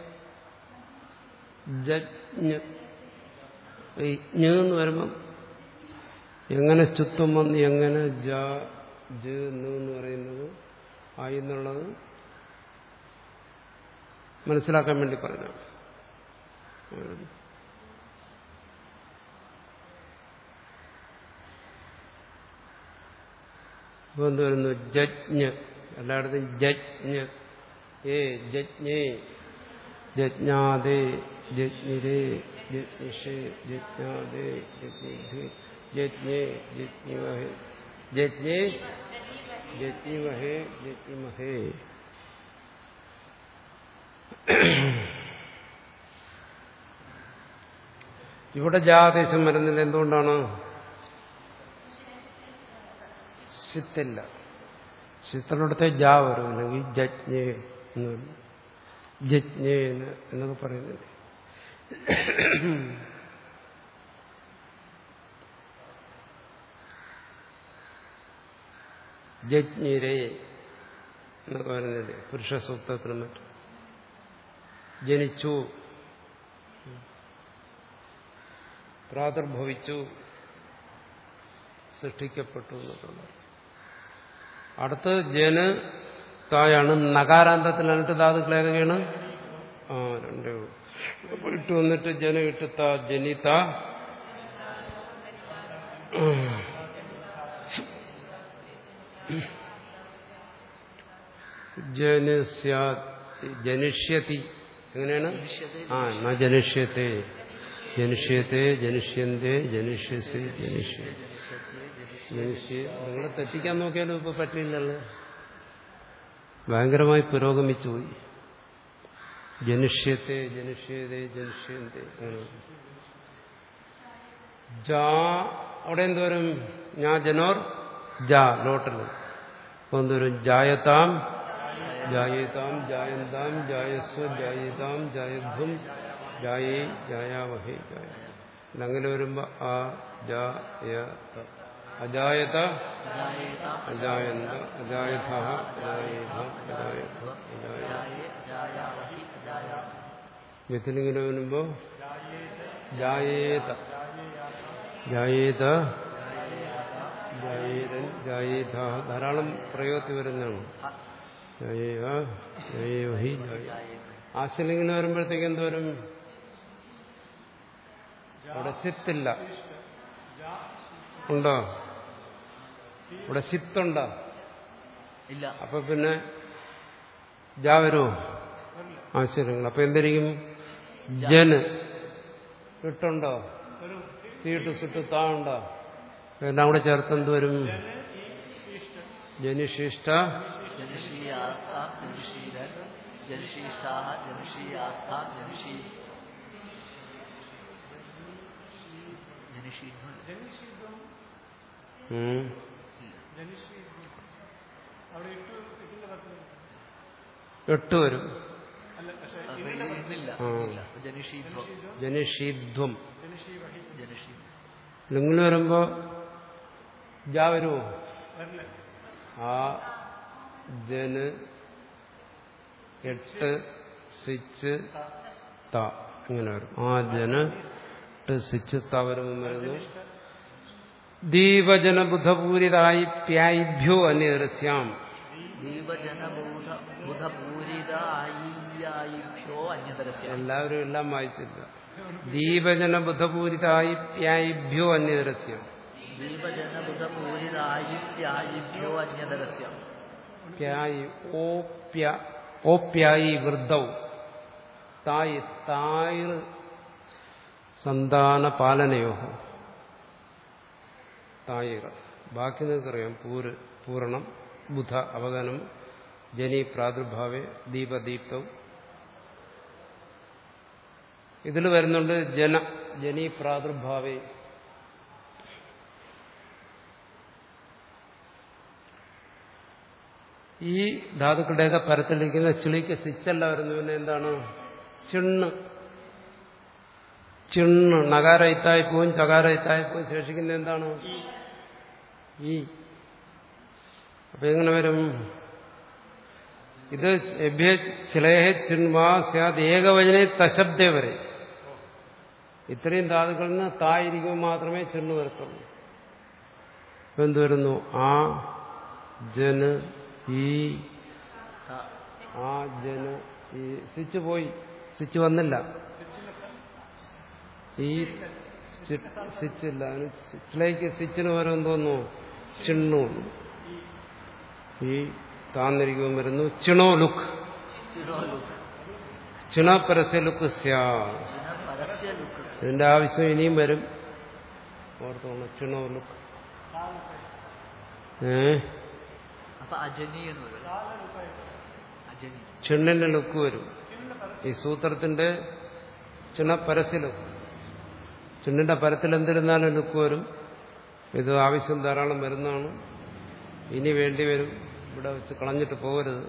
ജജ്ഞ് ഈ ഞ് എന്ന് വരുമ്പം എങ്ങനെ സ്തുത്വം വന്ന് എങ്ങനെ ജ ജ് ന് എന്ന് പറയുന്നത് ആയി എന്നുള്ളത് മനസ്സിലാക്കാൻ വേണ്ടി പറഞ്ഞു ഇപ്പൊ എന്ത് വരുന്നു ജജ്ഞ് എല്ലായിടത്തും ജജ്ഞ് ഏ ജജ്ഞേ ജജ്ഞാതേ ജജ്ഞിരേ ജജ്ഞിഷേ ജജ്ഞാതേ ജജ്ഞിധേ ജജ്ഞേ ജജ്ഞിവഹേ ജജ്ഞേ ജജ്ഞിവഹേ ജജ്ഞിമഹേ ഇവിടെ ജാദേശം വരുന്നില്ല എന്തുകൊണ്ടാണ് ചിത്തില്ല ചിത്തനടുത്തെ ജാ വരും അല്ലെങ്കിൽ ജജ്ഞേ എന്ന് വരും ജജ്ഞേ എന്ന് എന്നൊക്കെ പറയുന്നുണ്ട് ജജ്ഞിരേ എന്നൊക്കെ പറയുന്നുണ്ട് പുരുഷ സൂക്തത്തിനും മറ്റും ജനിച്ചു പ്രാദുർഭവിച്ചു സൃഷ്ടിക്കപ്പെട്ടു എന്നൊക്കെ അടുത്ത് ജന് തായാണ് നകാരാന്തത്തിൽ എന്നിട്ട് ധാതുക്കൾ ഏതൊക്കെയാണ് ആ രണ്ടേ ഉള്ളൂ അപ്പൊ ഇട്ട് വന്നിട്ട് ജന ഇട്ട് ത ജനിത ജനസ്യാ ജനിഷ്യതി എങ്ങനെയാണ് ആ ന ജനിഷ്യത്തെ ജനിഷ്യത്തെ ജനിഷ്യന്തേ ജനിഷ്യസി ജനിഷ്യ ജനിഷ്യ നിങ്ങളെ തെറ്റിക്കാൻ നോക്കിയാലും ഇപ്പൊ പറ്റില്ലല്ലോ ഭയങ്കരമായി പുരോഗമിച്ചു പോയി ജനിഷ്യത്തെ ജനിഷ്യതേ ജനിഷ്യന്തേ അങ്ങനെ. ജാ അവിടെ എന്തോരും ഞാ ജനോർ ജാ ലോട്ടല് അപ്പൊ എന്തോരും ജായതാം ജായേതാം ജായന്താം ജായസ്വ ജായേതാം ജായധ്വം ജായേ ജായാവഹേ ജായ അങ്ങനെ വരുമ്പോ ആ ജാ യ ത. അജായത അജായന്ത അജായഥ അജായേധ അജായധ്വ അജായ മിഥിലിങ്ങനെ വരുമ്പോ ജായേത ജായേത ജായേരൻ ജായേധ ധാരാളം പ്രയോഗത്തിൽ വരുന്നതാണ് ജയേഹ ജയേഹി ജയ ആശലിങ്ങനെ വരുമ്പോഴത്തേക്ക് എന്തോരും അവിടെ സിത്തില്ല ഉണ്ടോ ഇവിടെ സിത്തുണ്ടോ ഇല്ല അപ്പൊ പിന്നെ ജാ വരുമോ ആശ്ചര്യങ്ങൾ അപ്പൊ എന്തായിരിക്കും ജന് ഇട്ടുണ്ടോ തീട്ട് സുട്ട് താ ഉണ്ടോ എല്ലാം കൂടെ ചേർത്ത് എന്ത് വരും ജനിശിഷ്ട ജനുഷീയാസ്താം ജനുഷീരൻ ജനുഷീഷ്ടാഹ ജനുഷീയാസ്താം ജനുഷീ ജനുഷീധ്വൻ ഉം. അവിടെ ഇട്ടു ഇതിന്റെ പത്ത് എട്ട് വരും അല്ല പക്ഷെ അപ്പൊ ഇത് ഇന്നില്ല ആ. ഇന്നില്ല ജനുഷീധ്വം ജനിഷീധ്വം ജനുഷി വഹി ജനുഷീ നിങ്ങൾ വരുമ്പോ ജാ വരുമോ വരില്ല ആ ജന് എട്ട് സ്വിച്ച് ത ഇങ്ങനെ വരും ആ ജന് എട്ട് സ്വിച്ച് ത വരുമ്പോൾ വരുന്നു ദീപജന ബുധപൂരിതായി പ്യായിഭ്യോ അന്യരസ്യാം ദീപജനബോധ ബുധപൂരിത ആയിഭ്യോ അന്യതരസ്യ എല്ലാവരും എല്ലാം വായിച്ചില്ല ദീപജന ബുധപൂരിതായി പ്യായിഭ്യോ അന്യരസ്യം ദീപജനബുധപൂരിതായിഭ്യോ അന്യതരസ്യ പ്യായി ഓപ്യ ഓപ്യായി വൃദ്ധൗ തായി തായിർ സന്താന പാലനയോ തായിർ ബാക്കി നിങ്ങൾക്കറിയാം പൂര് പൂരണം ബുധ അവഗനം ജനി പ്രാദുർഭാവെ ദീപദീപ്തവും ഇതിൽ വരുന്നുണ്ട് ജന ജനി പ്രാദുർഭാവേ ഈ ധാതുക്കളുടെയൊക്കെ പരത്തിലിരിക്കുന്ന ചിളിക്ക് സിച്ചല്ല വരുന്നു പിന്നെ എന്താണ് ചിണ്ണ് ചിണ്ണ് നഗാരയിത്തായി പോവും ചകാരയിത്തായി പോവും ശേഷിക്കുന്ന എന്താണ് ഈ അപ്പൊ എങ്ങനെ വരും ഇത് ചിലേഹ ചിന്മാ സ്യാത് ഏകവചനെ തശബ്ദേ വരെ ഇത്രയും ധാതുക്കളിൽ നിന്ന് തായിരിക്കുമ്പോൾ മാത്രമേ ചിണ്ണ് വരത്തുള്ളൂ ഇപ്പൊ എന്ത് വരുന്നു ആ ജന് ഈ ആ ജന് ഈ സ്വിച്ച് പോയി സ്വിച്ച് വന്നില്ല ഈ സ്വിച്ച് ഇല്ല അതിന് സ്വിച്ചിലേക്ക് സ്വിച്ചിന് പകരം തോന്നുന്നു ചിണ്ണു ഈ താന്നിരിക്കുമ്പോൾ വരുന്നു ചിണോ ലുക്ക് ചിണോ ലുക്ക് ചിണ പരസ്യ ലുക്ക് സ്യാ ചിണ പരസ്യ ലുക്ക് ഇതിന്റെ ആവശ്യം ഇനിയും വരും ഓർത്തോണം ചിണോ ലുക്ക് ഏ അപ്പൊ അജനി എന്ന് വരും അജനി ചിണ്ണിന്റെ ലുക്ക് വരും ഈ സൂത്രത്തിന്റെ ചിണ പരസ്യ ലുക്ക് ചിണ്ണിന്റെ പരത്തിൽ എന്തിരുന്നാലും ലുക്ക് വരും ഇത് ആവശ്യം ധാരാളം വരുന്നതാണ് ഇനി വേണ്ടി വരും ഇവിടെ വെച്ച് കളഞ്ഞിട്ട് പോകരുത്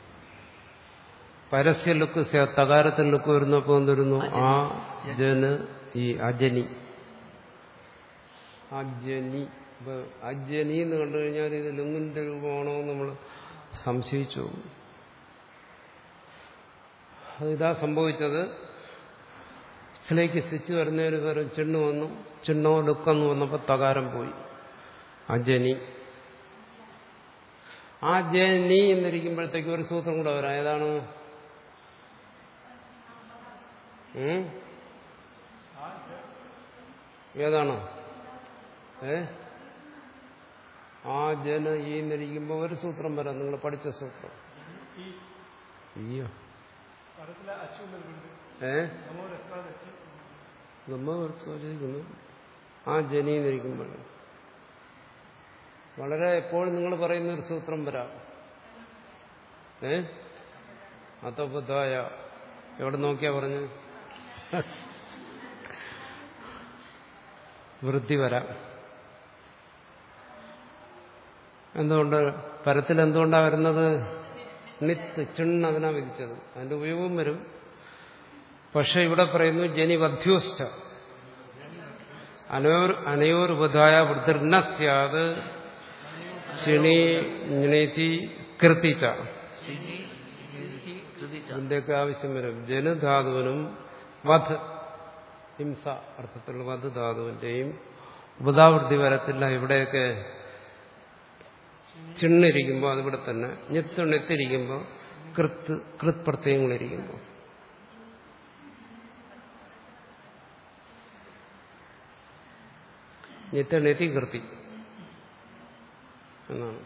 പരസ്യ ലുക്ക് സ്യ- തകാരത്തിൽ ലുക്ക് വരുന്നപ്പോൾ എന്തിരുന്നു ആ ജന് ഈ അജനി അജനി ഇപ്പൊ അജനി എന്ന് കണ്ടു കഴിഞ്ഞാൽ ഇത് ലുങ്ങിന്റെ രൂപമാണോ എന്ന് നമ്മൾ സംശയിച്ചു പോകും. അത് ഇതാ സംഭവിച്ചത് ഇതിലേക്ക് സ്വിച്ച് വരുന്നതിന് പകരം ചിണ്ണ് വന്നു ചിണ്ണോ ലുക്കെന്ന് വന്നപ്പോൾ തകാരം പോയി അജനി ആ ജനി എന്നിരിക്കുമ്പോഴത്തേക്ക് ഒരു സൂത്രം കൂടെ വരാം ഏതാണ് ഉം? ഏതാണ് ഏ ആ ജന ഈ എന്നിരിക്കുമ്പോ ഒരു സൂത്രം വരാം നിങ്ങൾ പഠിച്ച സൂത്രം അയ്യോ പദത്തിലെ അച്ചു നൽകുന്നുണ്ട് ഏ നമോ രസ്താദ് അച്ചു നമ്മ ചോദിക്കുന്നു ആ ജനി എന്നിരിക്കുമ്പോൾ വളരെ എപ്പോഴും നിങ്ങൾ പറയുന്ന ഒരു സൂത്രം വരാം ഏ അതബുദ്ധായ എവിടെ നോക്കിയാ പറഞ്ഞു വൃത്തി വരാം എന്തുകൊണ്ട് പരത്തിൽ എന്തുകൊണ്ടാണ് വരുന്നത് നിത്ത് ചിണ്ണ് അതിനാ വിധിച്ചത് അതിന്റെ ഉപയോഗം വരും പക്ഷെ ഇവിടെ പറയുന്നു ജനിവധ്യോസ്റ്റ അനയോർ അനയോർബുധായ വൃദ്ധിർന സ്യാത് ശിണി ജ്ഞേതി കൃതിച്ച ചിനി നിർഹി കൃതിച്ച ഇതിന്റെയൊക്കെ ആവശ്യം വരും ജനുധാതുവിനും വധ് ഹിംസ അർത്ഥത്തിലുള്ള വധ് ധാതുവിന്റെയും ഉപതാവൃത്തി വരത്തില്ല ഇവിടെയൊക്കെ ചിണ്ണിരിക്കുമ്പോൾ അതിവിടെ തന്നെ ഞെത്തുണെത്തിരിക്കുമ്പോൾ കൃത്ത് കൃത് പ്രത്യയങ്ങളിരിക്കുമ്പോൾ ഞെത്തണെത്തി കൃതി എന്നാണ്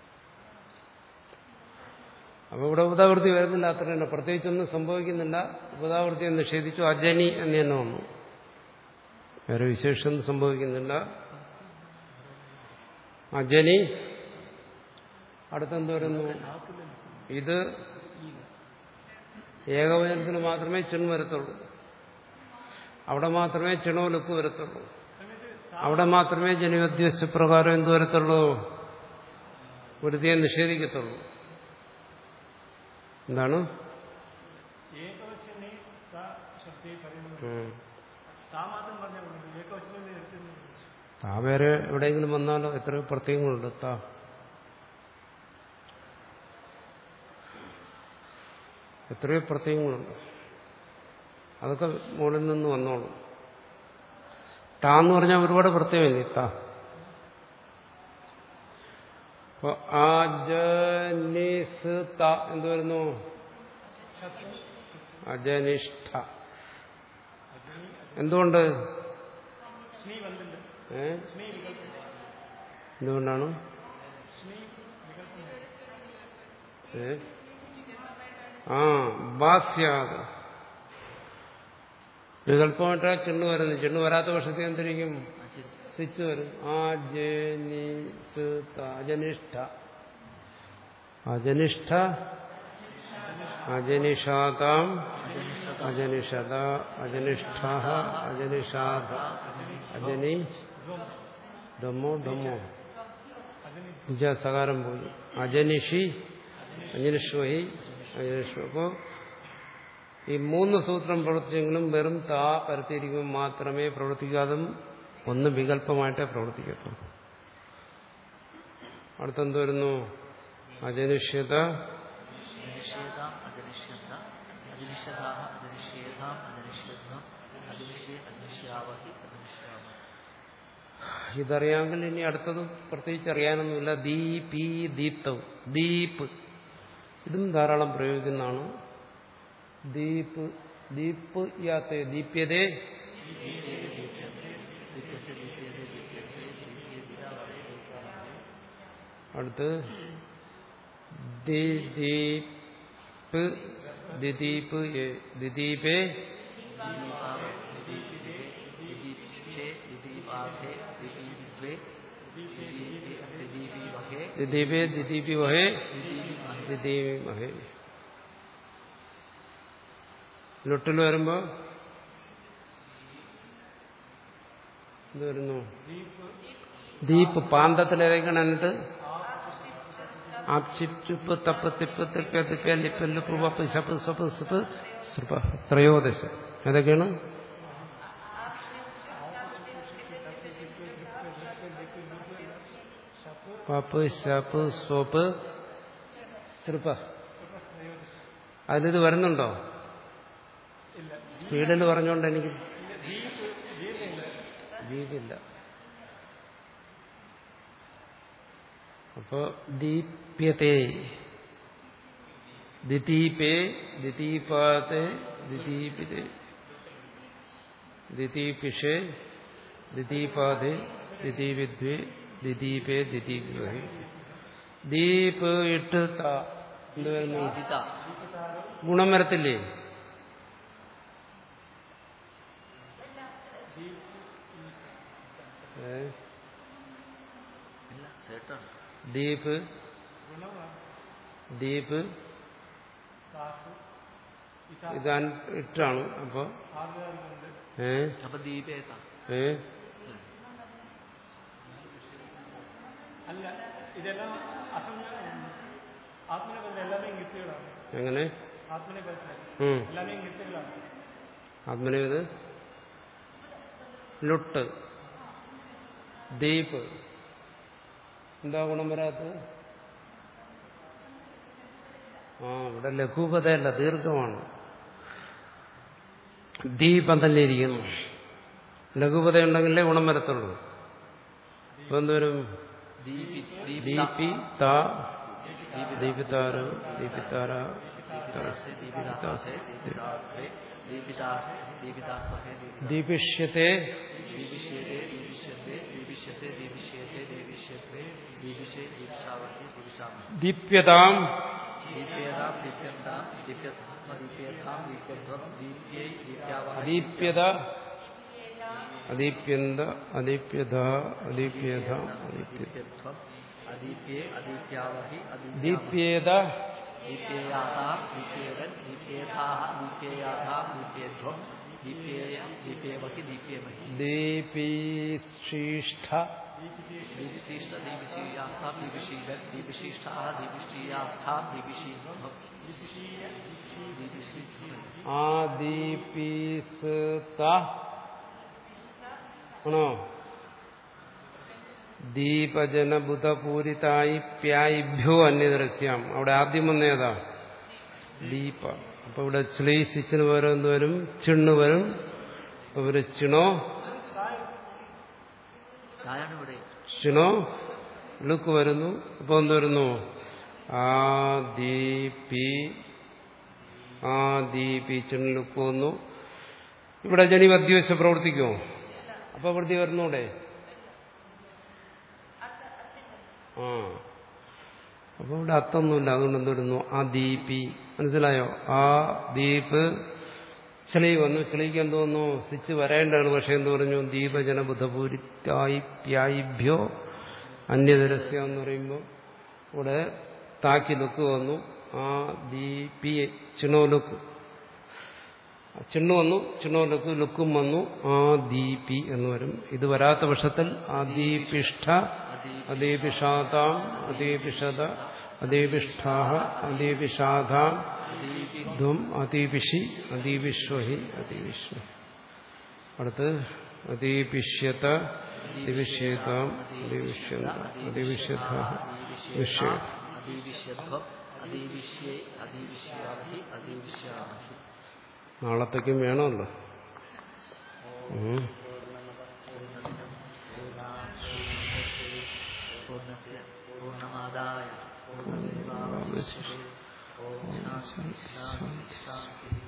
അപ്പൊ ഇവിടെ ഉപതാവൃത്തി വരുന്നില്ല അത്ര തന്നെ പ്രത്യേകിച്ചൊന്നും സംഭവിക്കുന്നില്ല ഉപതാവൃത്തിയെ നിഷേധിച്ചു അജനി എന്ന് തന്നെ വന്നു വേറെ വിശേഷമൊന്നും സംഭവിക്കുന്നില്ല അജനി അടുത്തെന്ത് വരുന്നു ഇത് ഏകവചനത്തിന് മാത്രമേ ചിൺ വരത്തുള്ളൂ അവിടെ മാത്രമേ ചിണോ ലുക്ക് വരത്തുള്ളൂ അവിടെ മാത്രമേ ജനവധ്യസ്ഥ പ്രകാരം എന്ത് വരത്തുള്ളൂ വൃത്തിയെ നിഷേധിക്കത്തുള്ളൂ എന്താണ് ഏകവചനെ താ ശബ്ദേ പറയുന്നത് ഉം. താ മാത്രം പറഞ്ഞാൽ മതി ഏകവചനം എടുക്കുന്നത് താ വേറെ എവിടെയെങ്കിലും വന്നാലോ എത്രയോ പ്രത്യേകങ്ങളുണ്ട് താ എത്രയോ പ്രത്യേകങ്ങളുണ്ട് അതൊക്കെ മുകളിൽ നിന്ന് വന്നോളും താ എന്ന് പറഞ്ഞാൽ ഒരുപാട് പ്രത്യേകമില്ലേ താ അപ്പൊ ആ ജനിസ് ത എന്ത് വരുന്നു അജനിഷ്ഠ എന്തുകൊണ്ട് സ്നീ വന്നില്ല ഏ സ്നീ വികല്പം എന്തുകൊണ്ടാണ് സ്നീ വികല്പം ഏ? ആ ബാസ്യാത് വികല്പമായിട്ടാ ചെണ്ണു വരുന്നത് ചെണ്ണു വരാത്ത പക്ഷത്തിൽ എന്തിരിക്കും സ്വിച്ച് വരും ആ ജനി സ് ത. അജനിഷ്ഠ അജനിഷ്ഠ അജനിഷാതാം അജനിഷത അജനിഷ്ഠ അജനിഷാദ അജനി ഡമോ ഡമോ വിജയ സകാരം പോയി അജനിഷി അജനിഷ്വഹി അജനിഷ്വ അപ്പോ ഈ മൂന്ന് സൂത്രം പ്രവർത്തിച്ചെങ്കിലും വെറും താ പരത്തിയിരിക്കുമ്പോൾ മാത്രമേ പ്രവർത്തിക്കാതെ ഒന്ന് വികല്പമായിട്ടേ പ്രവർത്തിക്കത്തുള്ളൂ അടുത്തെന്ത് വരുന്നു അജനിഷ്യത അജനിഷ്യേതാം അജനിഷ്യന്ത അജനിഷ്യതാഹ അജനിഷ്യേതാം അജനിഷ്യന്ത അജനിഷ്യേ അജനിഷ്യാവഹി അജനിഷ്യാവഹി ഇതറിയാമെങ്കിൽ ഇനി അടുത്തത് പ്രത്യേകിച്ച് അറിയാനൊന്നുമില്ല ദീപി ദീപ്തവും ദീപ് ഇതും ധാരാളം പ്രയോഗിക്കുന്നതാണ് ദീപ് ദീപ് യാത്തെ ദീപ്യതേ അടുത്ത് ദിദീപ് ദിദീപ് എ- ദിദീപേ ദിദീപേ ദിദീപാധേ ദിദീപേ ദിദീപീവഹേ ദിദീപേ ദിദീപി വഹേ ദിദീപിമഹേ ദിദീപി മഹേ ലൊട്ടിൽ വരുമ്പോ എന്ത് വരുന്നു ദീപ് പാന്തത്തിലിറങ്ങണം എന്നിട്ട് ആപ്ചിപ് ചുപ്പ് തപ്പ് തിപ്പ് തിപ്പ് തിപ്പ് ലിപ്പ് ലിപ്പ് വപ്പ് ശപ്പ് സ്വപ്പ് സിപ്പ് സൃപ ത്രയോദശ ഏതൊക്കെയാണ് പപ്പ് ശപ്പ് സ്വപ്പ് തൃപ്പ അതിലിത് വരുന്നുണ്ടോ സ്പീഡിൽ പറഞ്ഞുകൊണ്ട് എനിക്ക് ദീപില്ല അപ്പോ ദീപ്യത്തെ ദിതീപേ ദിതീപാത്തെ ദിതീപിതേ ദിതീപിഷേ ദിതീപാതെ ദിതീവിദ്വേ ദിതീപേ ദിതീപേ ദീപ് ഇട്ട് ത എന്ത് വരുന്നു ദിത ഗുണം വരത്തില്ലേ ഏ? ഇല്ല സേട്ടാണ് ദീപ് ദീപ് ഇതാൻ ഇട്ടാണ് അപ്പൊ ഏ അപ്പൊ ദീപേതാ ഏ അല്ല ഇതെല്ലാം അസം ആത്മനെ പറ്റി എല്ലാമേ ഗിഫ്റ്റുകളാണ് എങ്ങനെ ആത്മനെ പറ്റി ഉം എല്ലാമേ ഗിഫ്റ്റുകളാണ് ആത്മനേത് ലുട്ട് ദീപ് എന്താ ഗുണം വരാത്തത് ആ ഇവിടെ ലഘുപതയല്ല ദീർഘമാണ് ദീപം തന്നെ ഇരിക്കുന്നു ലഘുപത ഉണ്ടെങ്കിലേ ഗുണം വരത്തുള്ളൂ ഇപ്പൊ എന്തോരും ദീപി ദീപിത ദീപി താ ദീപിതാര ദീപിതാര ദീപിതാസേ ദീപിതാസേ ദീപിതാസേ ദീപിതാസേ ദീപിതാസഹേ ദീപിതാ ദീപിഷ്യത്തെ ദീപിഷ്യത്തെ ദീപിഷ്യത്തെ ദീപിഷ്യത്തെ ദീപിഷ്യത്തെ ദീപിഷ്യത്തെ ദീപിഷേ ദീപിഷാവഹി ദീപിഷാമഹി ദീപ്യതാം ദീപ്യേതാം ദീപ്യന്താം ദീപ്യത്വം ദീപ്യേതാം ദീപ്യത്വം ദീപ്യൈ ദീപ്യാവഹി അദീപ്യത അദീപ്യന്ത അദീപ്യത അദീപ്യത അദീപ്യ ദീപ്യത്വം അദീപ്യേ അദീപ്യാവഹി അദീപ്യാവഹി ദീപ്യേത ദീപ്യേയാതാം ദീപ്യേതൻ ദീപ്യേഥാഹ ദീപ്യേയാഥാം ദീപ്യേധ്വം ദീപ്യേയ ദീപ്യേവഹി ദീപ്യേമഹി ദീപീശ്രീഷ്ഠ ദീപിശിഷ്ട ദീപിശീയാസ്ഥാം ദീപിശീലൻ ദീപിശിഷ്ടാഹ ദീപിശീയാസ്ഥാം ദീപിശീധ്വം ദീപിശീധ്വം ആദീപീസ്ത ആണോ ദീപജനബുധപൂരിതായി പ്യായിഭ്യോ അന്യദൃശ്യം അവിടെ ആദ്യം വന്നേതാ ദീപ അപ്പൊ ഇവിടെ ശ്ലീ സിച്ചിന് പകരം എന്ത് വരും ചിണ്ണ് വരും അപ്പൊ ഇവര് ചിണോ ആരാണ് ഇവിടെ ചിണോ ലുക്ക് വരുന്നു അപ്പൊ എന്ത് വരുന്നു ആ ദീപി ആ ദീപി ചിണ് ലുക്ക് വന്നു ഇവിടെ ജനിവദ്വേഷ പ്രവർത്തിക്കുമോ അപ്പൊ വൃത്തി വരുന്നൂടെ ആ അപ്പൊ ഇവിടെ അത്തൊന്നുമില്ല അതുകൊണ്ട് എന്തിടുന്നു ആ ദീപി മനസ്സിലായോ ആ ദീപ് ചെളി വന്നു ചെളിക്ക് എന്ത് വന്നു സ്വിച്ച് വരേണ്ടതാണ് പക്ഷെ എന്ത് പറഞ്ഞു ദീപജന ബുധപൂരിത്തായി പ്യായിഭ്യോ അന്യതരസ്യ എന്ന് പറയുമ്പോൾ ഇവിടെ താക്കി ലുക്ക് വന്നു ആ ദീപി ചിണോ ലുക്ക് ചിണ്ണു വന്നു ചിണ്ണുലേക്ക് ലുക്കും വന്നു ആ ദീപി എന്ന് വരും ഇത് വരാത്ത പക്ഷത്തിൽ അദീപിഷ്ഠ അദീപിഷാതാം അദീപിഷത അദീപിഷ്ഠാഹ അദീപിഷാധാം ധ്വം അതീപിഷി അതീപിഷ്വഹി അതീവിഷ്ണു അടുത്ത് അതീപിഷ്യത അതിവിഷ്യേതാം അതിവിഷ്യന്ത അതിവിഷ്യത വിഷ്യ അതീവിഷ്യധ്വം അതീവിഷ്യേ അതീവിഷ്യാഭി അതീവിഷ്യാമഹി നാളത്തേക്കും വേണമല്ലോ ഉം. പൂർണ്ണസ്യ പൂർണ്ണമാദായ പൂർണ്ണമേവാവശിഷ്യത്തെ ഓം ശാന്തി ശാന്തി ശാന്തി